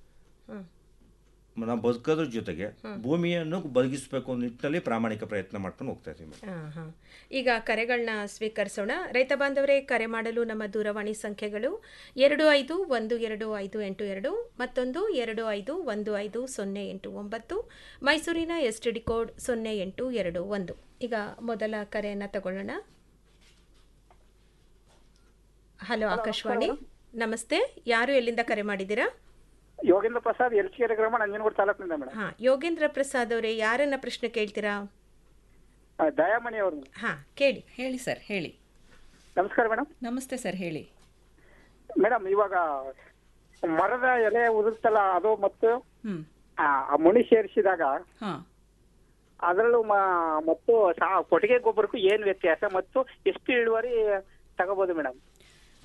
O: ನಾವು ಬದುಕೋದ್ರ ಜೊತೆಗೆ ಭೂಮಿಯನ್ನು ಬದುಕಿಸ್ಬೇಕು ಅನ್ನೋ ನಿಟ್ಟಿನಲ್ಲಿ ಪ್ರಾಮಾಣಿಕ ಪ್ರಯತ್ನ ಮಾಡ್ಕೊಂಡು ಹೋಗ್ತಾ ಇದ್ದೀವಿ ಮೇಡಮ್.
M: ಹಾ, ಹಾ. ಈಗ ಕರೆಗಳನ್ನ ಸ್ವೀಕರಿಸೋಣ ರೈತ ಬಾಂಧವರೇ ಕರೆ ಮಾಡಲು ನಮ್ಮ ದೂರವಾಣಿ ಸಂಖ್ಯೆಗಳು ಎರಡು ಐದು ಒಂದು ಎರಡು ಐದು ಎಂಟು ಎರಡು ಮತ್ತೊಂದು ಎರಡು ಐದು ಒಂದು ಐದು ಸೊನ್ನೆ ಎಂಟು ಒಂಬತ್ತು ಮೈಸೂರಿನ ಎಸ್ ಟಿ ಡಿ ಕೋಡ್ ಸೊನ್ನೆ ಎಂಟು ಎರಡು ಒಂದು ಈಗ ಮೊದಲ ಕರೆಯನ್ನು ತಗೊಳ್ಳೋಣ ಹಲೋ ಆಕಾಶವಾಣಿ ನಮಸ್ತೆ ಯಾರು ಎಲ್ಲಿಂದ ಕರೆ ಮಾಡಿದ್ದೀರಾ
P: ಯೋಗೇಂದ್ರ ಪ್ರಸಾದ್ ಎಲ್ಚಿಗೆರೆ ಗ್ರಾಮ ನಂಜನಗೂಡು ತಾಲೂಕಿನಿಂದ ಮೇಡಮ್
M: ಹಾ ಯೋಗೇಂದ್ರ ಪ್ರಸಾದ್ ಅವರೇ ಯಾರನ್ನ ಪ್ರಶ್ನೆ ಕೇಳ್ತೀರಾ
P: ಆ, ದಯಾಮಣಿ ಅವರು
M: ಹಾ ಕೇಳಿ
N: ಹೇಳಿ ಸರ್ ಹೇಳಿ
P: ನಮಸ್ಕಾರ ಮೇಡಮ್
N: ನಮಸ್ತೆ ಸರ್ ಹೇಳಿ
P: ಮೇಡಮ್ ಇವಾಗ ಮರದ ಎಲೆ ಉದುರ್ತಲ್ಲ ಅದು ಮತ್ತು
N: ಹ್ಮ್
P: ಆ ಆ ಮುಣಿ ಸೇರಿಸಿದಾಗ
N: ಹಾ
P: ಅದರಲ್ಲೂ ಮ- ಮತ್ತು ಸಾ- ಕೊಟ್ಟಿಗೆ ಗೊಬ್ಬರಕ್ಕೂ ಏನ್ ವ್ಯತ್ಯಾಸ ಮತ್ತು ಎಷ್ಟು ಇಳುವರಿ ತಗೋಬಹುದು ಮೇಡಮ್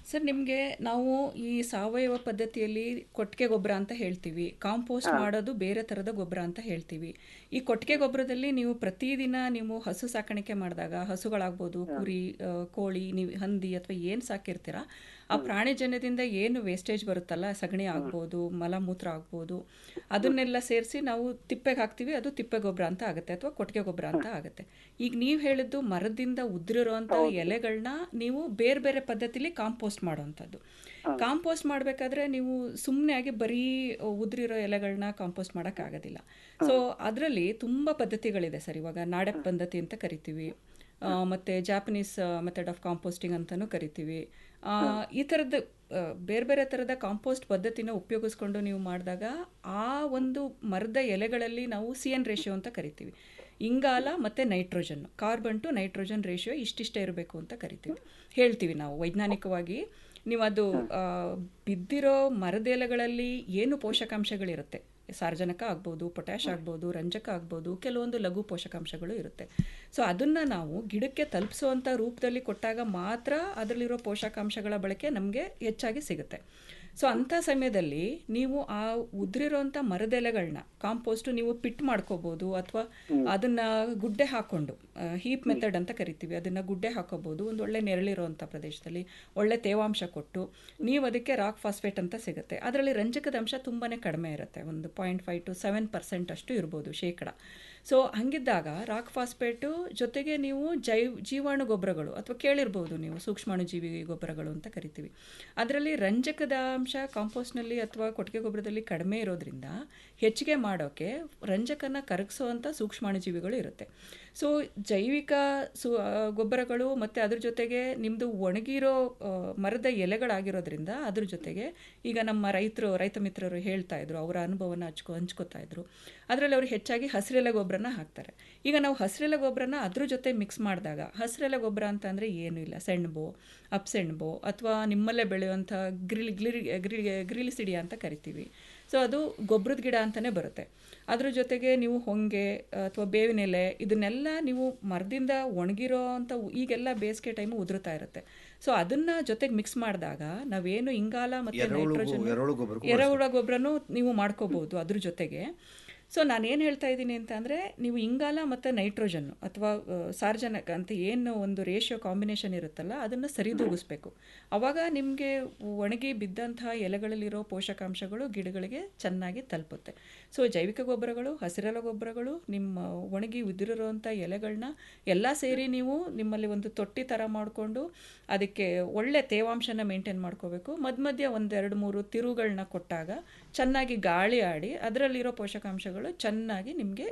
N: ಸರ್ ನಿಮಗೆ ನಾವು ಈ ಸಾವಯವ ಪದ್ಧತಿಯಲ್ಲಿ ಕೊಟ್ಟಿಗೆ ಗೊಬ್ಬರ ಅಂತ ಹೇಳ್ತೀವಿ ಕಾಂಪೋಸ್ಟ್
P: ಹಾ.
N: ಮಾಡೋದು ಬೇರೆ ಥರದ ಗೊಬ್ಬರ ಅಂತ ಹೇಳ್ತೀವಿ ಈ ಕೊಟ್ಟಿಗೆ ಗೊಬ್ಬರದಲ್ಲಿ ನೀವು ಪ್ರತಿದಿನ ನೀವು ಹಸು ಸಾಕಾಣಿಕೆ ಮಾಡಿದಾಗ ಹಸುಗಳಾಗ್ಬೋದು ಕುರಿ ಆ, ಕೋಳಿ ನೀವು ಹಂದಿ ಅಥವಾ ಏನು ಸಾಕಿರ್ತೀರ ಆ ಪ್ರಾಣಿಜನ್ಯದಿಂದ ಏನು ವೇಸ್ಟೇಜ್ ಬರುತ್ತಲ್ಲ ಸಗಣಿ ಆಗ್ಬೋದು ಮಲಮೂತ್ರ ಆಗ್ಬೋದು ಅದನ್ನೆಲ್ಲ ಸೇರಿಸಿ ನಾವು ತಿಪ್ಪೆಗೆ ಹಾಕ್ತೀವಿ ಅದು ತಿಪ್ಪೆ ಗೊಬ್ಬರ ಅಂತ ಆಗುತ್ತೆ ಅಥವಾ ಕೊಟ್ಟಿಗೆ ಗೊಬ್ಬರ ಅಂತ ಆಗುತ್ತೆ ಈಗ ನೀವು ಹೇಳಿದ್ದು ಮರದಿಂದ ಉದುರಿರುವಂಥ ಎಲೆಗಳನ್ನ ನೀವು ಬೇರೆ ಬೇರೆ ಪದ್ಧತಿಲಿ ಕಾಂಪೋಸ್ಟ್ ಮಾಡುವಂಥದ್ದು ಕಾಂಪೋಸ್ಟ್ ಮಾಡಬೇಕಾದ್ರೆ ನೀವು ಸುಮ್ಮನೆ ಆಗಿ ಬರೀ ಉದುರಿರೋ ಎಲೆಗಳನ್ನ ಕಾಂಪೋಸ್ಟ್ ಮಾಡೋಕ್ಕಾಗೋದಿಲ್ಲ ಸೊ ಅದರಲ್ಲಿ ತುಂಬ ಪದ್ಧತಿಗಳಿದೆ ಸರ್ ಇವಾಗ ನಾಡಕ್ ಪದ್ಧತಿ ಅಂತ ಕರಿತೀವಿ ಆ, ಮತ್ತೆ ಜಾಪನೀಸ್ ಮೆಥಡ್ ಆಫ್ ಕಾಂಪೋಸ್ಟಿಂಗ್ ಅಂತಲೂ ಕರಿತೀವಿ ಆ, ಈ ಥರದ್ದು ಆ, ಬೇರೆ ಬೇರೆ ಥರದ ಕಾಂಪೋಸ್ಟ್ ಪದ್ಧತಿನ ಉಪಯೋಗಿಸ್ಕೊಂಡು ನೀವು ಮಾಡಿದಾಗ ಆ ಒಂದು ಮರದ ಎಲೆಗಳಲ್ಲಿ ನಾವು ಸಿ ಎನ್ ರೇಷಿಯೋ ಅಂತ ಕರಿತೀವಿ ಇಂಗಾಲ ಮತ್ತು nitrogen carbon to nitrogen ratio ಇಷ್ಟಿಷ್ಟೇ ಇರಬೇಕು ಅಂತ ಕರಿತೀವಿ ಹೇಳ್ತೀವಿ ನಾವು ವೈಜ್ಞಾನಿಕವಾಗಿ ನೀವು ಅದು ಆ, ಬಿದ್ದಿರೋ ಮರದ ಎಲೆಗಳಲ್ಲಿ ಏನು ಪೋಷಕಾಂಶಗಳಿರುತ್ತೆ ಸಾರ್ವಜನಿಕ ಆಗ್ಬೋದು ಪೊಟ್ಯಾಶ್ ಆಗ್ಬೋದು ರಂಜಕ ಆಗ್ಬೋದು ಕೆಲವೊಂದು ಲಘು ಪೋಷಕಾಂಶಗಳು ಇರುತ್ತೆ ಸೊ ಅದನ್ನು ನಾವು ಗಿಡಕ್ಕೆ ತಲುಪಿಸುವಂಥ ರೂಪದಲ್ಲಿ ಕೊಟ್ಟಾಗ ಮಾತ್ರ ಅದರಲ್ಲಿರೋ ಪೋಷಕಾಂಶಗಳ ಬಳಕೆ ನಮಗೆ ಹೆಚ್ಚಾಗಿ ಸಿಗುತ್ತೆ ಸೊ ಅಂಥ ಸಮಯದಲ್ಲಿ ನೀವು ಆ ಉದುರಿರೋಂಥ ಮರದೆಲೆಗಳನ್ನ ಕಾಂಪೋಸ್ಟ್ ನೀವು ಪಿಟ್ ಮಾಡ್ಕೋಬೋದು ಅಥವಾ ಅದನ್ನ ಗುಡ್ಡೆ ಹಾಕೊಂಡು ಹೀಪ್ ಮೆಥಡ್ ಅಂತ ಕರಿತೀವಿ ಅದನ್ನ ಗುಡ್ಡೆ ಹಾಕೋಬೋದು ಒಂದು ಒಳ್ಳೆ ನೆರಳಿರೋಂಥ ಪ್ರದೇಶದಲ್ಲಿ ಒಳ್ಳೆ ತೇವಾಂಶ ಕೊಟ್ಟು ನೀವು ಅದಕ್ಕೆ ರಾಕ್ ಫಾಸ್ಫೇಟ್ ಅಂತ ಸಿಗುತ್ತೆ ಅದರಲ್ಲಿ ರಂಜಕದ ಅಂಶ ತುಂಬಾ ಕಡಿಮೆ ಇರುತ್ತೆ ಒಂದು point five to seven percent ಅಷ್ಟು ಇರ್ಬೋದು ಶೇಕಡ ಸೊ ಹಂಗಿದ್ದಾಗ ರಾಕ್ ಫಾಸ್ಫೇಟು ಜೊತೆಗೆ ನೀವು ಜೈವ್ ಜೀವಾಣು ಗೊಬ್ಬರಗಳು ಅಥವಾ ಕೇಳಿರ್ಬೋದು ನೀವು ಸೂಕ್ಷ್ಮಾಣುಜೀವಿ ಗೊಬ್ಬರಗಳು ಅಂತ ಕರಿತೀವಿ ಅದರಲ್ಲಿ ರಂಜಕದ ಅಂಶ ಕಾಂಪೋಸ್ಟ್ನಲ್ಲಿ ಅಥವಾ ಕೊಟ್ಟಿಗೆ ಗೊಬ್ಬರದಲ್ಲಿ ಕಡಿಮೆ ಇರೋದ್ರಿಂದ ಹೆಚ್ಚಿಗೆ ಮಾಡೋಕ್ಕೆ ರಂಜಕನ ಕರಗಿಸುವಂಥ ಸೂಕ್ಷ್ಮಾಣುಜೀವಿಗಳು ಇರುತ್ತೆ ಸೊ ಜೈವಿಕ ಸು ಆ, ಗೊಬ್ಬರಗಳು ಮತ್ತು ಅದ್ರ ಜೊತೆಗೆ ನಿಮ್ಮದು ಒಣಗಿರೋ ಆ, ಮರದ ಎಲೆಗಳಾಗಿರೋದ್ರಿಂದ ಅದ್ರ ಜೊತೆಗೆ ಈಗ ನಮ್ಮ ರೈತರು ರೈತ ಮಿತ್ರರು ಹೇಳ್ತಾ ಇದ್ರು ಅವರ ಅನುಭವನ ಹಚ್ಕೊ ಹಂಚ್ಕೋತಾ ಇದ್ರು ಅದರಲ್ಲಿ ಅವರು ಹೆಚ್ಚಾಗಿ ಹಸಿರೆಲೆ ಗೊಬ್ಬರನ ಹಾಕ್ತಾರೆ ಈಗ ನಾವು ಹಸಿರೆಲೆ ಗೊಬ್ಬರನ ಅದ್ರ ಜೊತೆ ಮಿಕ್ಸ್ ಮಾಡಿದಾಗ ಹಸಿರೆಲೆ ಗೊಬ್ಬರ ಅಂತ ಅಂದರೆ ಏನೂ ಇಲ್ಲ ಸೆಣ್ಬು ಅಪ್ಸೆಣ್ಬು ಅಥವಾ ನಿಮ್ಮಲ್ಲೇ ಬೆಳೆಯುವಂಥ ಗ್ರಿಲ್ ಗ್ಲಿರಿ ಗ್ರಿ ಗ್ರಿಲಿಸಿಡಿಯಾ ಅಂತ ಕರಿತೀವಿ ಸೊ ಅದು ಗೊಬ್ಬರದ ಗಿಡ ಅಂತಲೇ ಬರುತ್ತೆ ಅದ್ರ ಜೊತೆಗೆ ನೀವು ಹೊಂಗೆ ಅಥವಾ ಬೇವಿನ ಎಲೆ ಇದನ್ನೆಲ್ಲ ನೀವು ಮರದಿಂದ ಒಣಗಿರೋ ಅಂತ ಈಗೆಲ್ಲ ಬೇಸಿಗೆ ಟೈಮು ಉದುರುತ್ತಾ ಇರುತ್ತೆ ಸೊ ಅದನ್ನ ಜೊತೆಗೆ ಮಿಕ್ಸ್ ಮಾಡಿದಾಗ ನಾವೇನು ಇಂಗಾಲ ಮತ್ತು
O: ಎರೆಹುಳು ಗೊ-
N: ನೈಟ್ರೋಜನ್
O: ಎರೆಹುಳು ಗೊಬ್ಬರಕ್ಕೂ
N: ಎರೆಹುಳ ಗೊಬ್ಬರನೂ ನೀವು ಮಾಡ್ಕೋಬಹುದು ಅದ್ರ ಜೊತೆಗೆ ಸೊ ನಾನು ಏನು ಹೇಳ್ತಾ ಇದ್ದೀನಿ ಅಂತ ಅಂದರೆ ನೀವು ಇಂಗಾಲ ಮತ್ತು ನೈಟ್ರೋಜನ್ ಅಥವಾ ಆ, ಸಾರ್ವಜನಿಕ ಅಂತ ಏನು ಒಂದು ರೇಷಿಯೋ ಕಾಂಬಿನೇಷನ್ ಇರುತ್ತಲ್ಲ ಅದನ್ನು ಸರಿದೂಗಿಸ್ಬೇಕು ಆವಾಗ ನಿಮಗೆ ಒಣಗಿ ಬಿದ್ದಂತಹ ಎಲೆಗಳಲ್ಲಿರೋ ಪೋಷಕಾಂಶಗಳು ಗಿಡಗಳಿಗೆ ಚೆನ್ನಾಗಿ ತಲುಪುತ್ತೆ ಸೊ ಜೈವಿಕ ಗೊಬ್ಬರಗಳು ಹಸಿರೆಲೆ ಗೊಬ್ಬರಗಳು ನಿಮ್ಮ ಒಣಗಿ ಉದುರಿರುವಂಥ ಎಲೆಗಳನ್ನ ಎಲ್ಲ ಸೇರಿ ನೀವು ನಿಮ್ಮಲ್ಲಿ ಒಂದು ತೊಟ್ಟಿ ಥರ ಮಾಡಿಕೊಂಡು ಅದಕ್ಕೆ ಒಳ್ಳೆ ತೇವಾಂಶನ ಮೇಂಟೈನ್ ಮಾಡ್ಕೋಬೇಕು ಮಧ್ಯ ಮಧ್ಯ ಒಂದೆರಡು ಮೂರು ತಿರುಗಳನ್ನ ಕೊಟ್ಟಾಗ ಚೆನ್ನಾಗಿ ಗಾಳಿ ಆಡಿ ಅದರಲ್ಲಿರೋ ಪೋಷಕಾಂಶಗಳು ಚೆನ್ನಾಗಿ ನಿಮಗೆ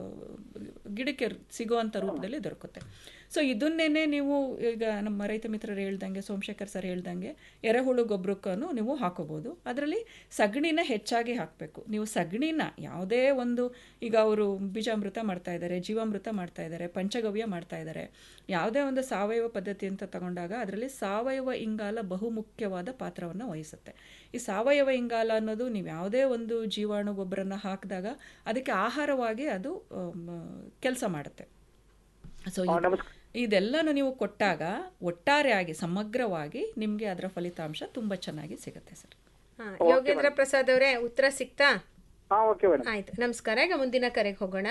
N: ಗಿಡಕ್ಕೆ ಸಿಗುವಂಥ ರೂಪದಲ್ಲಿ ದೊರಕುತ್ತೆ ಸೊ ಇದನ್ನೇನೆ ನೀವು ಈಗ ನಮ್ಮ ರೈತ ಮಿತ್ರರು ಹೇಳ್ದಂಗೆ ಸೋಮಶೇಖರ್ ಸರ್ ಹೇಳ್ದಂಗೆ ಎರೆಹುಳು ಗೊಬ್ಬರಕ್ಕೂ ನೀವು ಹಾಕೋಬೋದು ಅದರಲ್ಲಿ ಸಗಣಿನ ಹೆಚ್ಚಾಗಿ ಹಾಕಬೇಕು ನೀವು ಸಗಣಿನ ಯಾವುದೇ ಒಂದು ಈಗ ಅವರು ಬೀಜಾಮೃತ ಮಾಡ್ತಾ ಇದ್ದಾರೆ ಜೀವಾಮೃತ ಮಾಡ್ತಾ ಇದ್ದಾರೆ ಪಂಚಗವ್ಯ ಮಾಡ್ತಾ ಇದ್ದಾರೆ ಯಾವುದೇ ಒಂದು ಸಾವಯವ ಪದ್ಧತಿ ಅಂತ ತಗೊಂಡಾಗ ಅದರಲ್ಲಿ ಸಾವಯವ ಇಂಗಾಲ ಬಹುಮುಖ್ಯವಾದ ಪಾತ್ರವನ್ನು ವಹಿಸುತ್ತೆ ಈ ಸಾವಯವ ಇಂಗಾಲ ಅನ್ನೋದು ನೀವು ಯಾವುದೇ ಒಂದು ಜೀವಾಣು ಗೊಬ್ಬರನ ಹಾಕಿದಾಗ ಅದಕ್ಕೆ ಆಹಾರವಾಗಿ ಅದು ಕೆಲಸ ಮಾಡುತ್ತೆ ಸೊ ಇದೆಲ್ಲನೂ ನೀವು ಕೊಟ್ಟಾಗ ಒಟ್ಟಾರೆಯಾಗಿ ಸಮಗ್ರವಾಗಿ ನಿಮಗೆ ಅದರ ಫಲಿತಾಂಶ ತುಂಬ ಚೆನ್ನಾಗಿ ಸಿಗುತ್ತೆ ಸರ್
M: ಹಾ, ಯೋಗೇಂದ್ರ ಪ್ರಸಾದ್ ಅವರೇ ಉತ್ತರ ಸಿಕ್ತಾ
P: ಹಾ ಓಕೆ ಮೇಡಮ್
M: ಆಯ್ತು ನಮಸ್ಕಾರ ಈಗ ಮುಂದಿನ ಕರೆಗೆ ಹೋಗೋಣ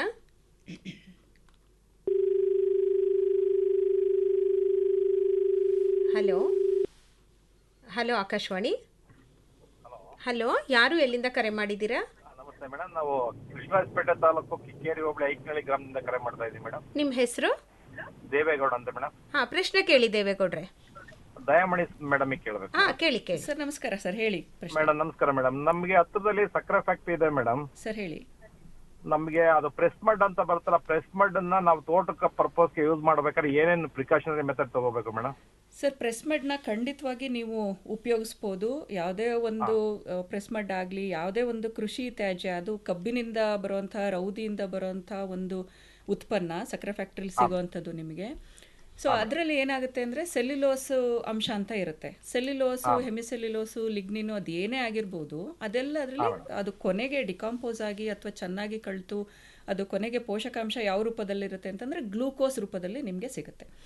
M: ಹಲೋ ಹಲೋ ಆಕಾಶವಾಣಿ ಹಲೋ ಯಾರು ಎಲ್ಲಿಂದ ಕರೆ ಮಾಡಿದ್ದೀರಾ
Q: ನಮಸ್ತೆ ಮೇಡಮ್ ನಾವು ಕೃಷ್ಣರಾಜಪೇಟೆ ತಾಲೂಕು ಕಿಕ್ಕೇರಿ ಹೋಬಳಿ ಐಕ್ನಳ್ಳಿ ಗ್ರಾಮದಿಂದ ಕರೆ ಮಾಡ್ತಾ ಇದ್ದೀವಿ ಮೇಡಮ್
M: ನಿಮ್ಮ ಹೆಸರು
Q: ದೇವೇಗೌಡ ಅಂತ ಮೇಡಮ್
M: ಹಾ ಪ್ರಶ್ನೆ ಕೇಳಿ ದೇವೇಗೌಡ್ರೆ
Q: ದಯಾಮಣಿ ಮೇಡಮ್ ಕೇಳಬೇಕು
M: ಹಾ ಕೇಳಿ ಕೇಳಿ
N: ಸರ್ ನಮಸ್ಕಾರ ಸರ್ ಹೇಳಿ
Q: ಮೇಡಮ್ ನಮಸ್ಕಾರ ಮೇಡಮ್ ನಮಗೆ ಹತ್ತದಲ್ಲಿ ಸಕ್ಕರೆ ಫ್ಯಾಕ್ಟ್ರಿ ಇದೆ ಮೇಡಮ್
N: ಸರ್ ಹೇಳಿ
Q: ನಮಗೆ ಅದು ಪ್ರೆಸ್ ಮಡ್ ಅಂತ ಬರ್ತಲ್ಲ ಪ್ರೆಸ್ ಮಡ್ ಅನ್ನ ನಾವು ತೋಟಕ್ಕೆ ಪರ್ಪಸ್ಗೆ ಯೂಸ್ ಮಾಡ್ಬೇಕಾದ್ರೆ ಏನೇನು ಪ್ರಿಕಾಷನರಿ ಮೆಥಡ್ ತಗೋಬೇಕು ಮೇಡಮ್
N: ಸರ್ ಪ್ರೆಸ್ ಮೆಡ್ನ ಖಂಡಿತವಾಗಿ ನೀವು ಉಪಯೋಗಿಸ್ಬೋದು ಯಾವುದೇ ಒಂದು ಪ್ರೆಸ್ ಮಡ್ ಆಗಲಿ ಯಾವುದೇ ಒಂದು ಕೃಷಿ ತ್ಯಾಜ್ಯ ಅದು ಕಬ್ಬಿನಿಂದ ಬರುವಂಥ ರೌದಿಯಿಂದ ಬರುವಂಥ ಒಂದು ಉತ್ಪನ್ನ ಸಕ್ಕರೆ ಫ್ಯಾಕ್ಟ್ರಿಲಿ ಸಿಗುವಂಥದ್ದು ನಿಮಗೆ ಸೊ ಅದರಲ್ಲಿ ಏನಾಗುತ್ತೆ ಅಂದರೆ ಸೆಲ್ಯುಲೋಸ್ ಅಂಶ ಅಂತ ಇರುತ್ತೆ ಸೆಲ್ಯುಲೋಸು ಹೆಮಿಸೆಲ್ಯುಲೋಸು ಲಿಗ್ನಿನು ಅದು ಏನೇ ಆಗಿರ್ಬೋದು ಅದೆಲ್ಲ ಅದರಲ್ಲಿ ಅದು ಕೊನೆಗೆ ಡಿಕಾಂಪೋಸ್ ಆಗಿ ಅಥವಾ ಚೆನ್ನಾಗಿ ಕಳ್ತು ಅದು ಕೊನೆಗೆ ಪೋಷಕಾಂಶ ಯಾವ ರೂಪದಲ್ಲಿರುತ್ತೆ ಅಂತಂದರೆ ಗ್ಲೂಕೋಸ್ ರೂಪದಲ್ಲಿ ನಿಮಗೆ ಸಿಗುತ್ತೆ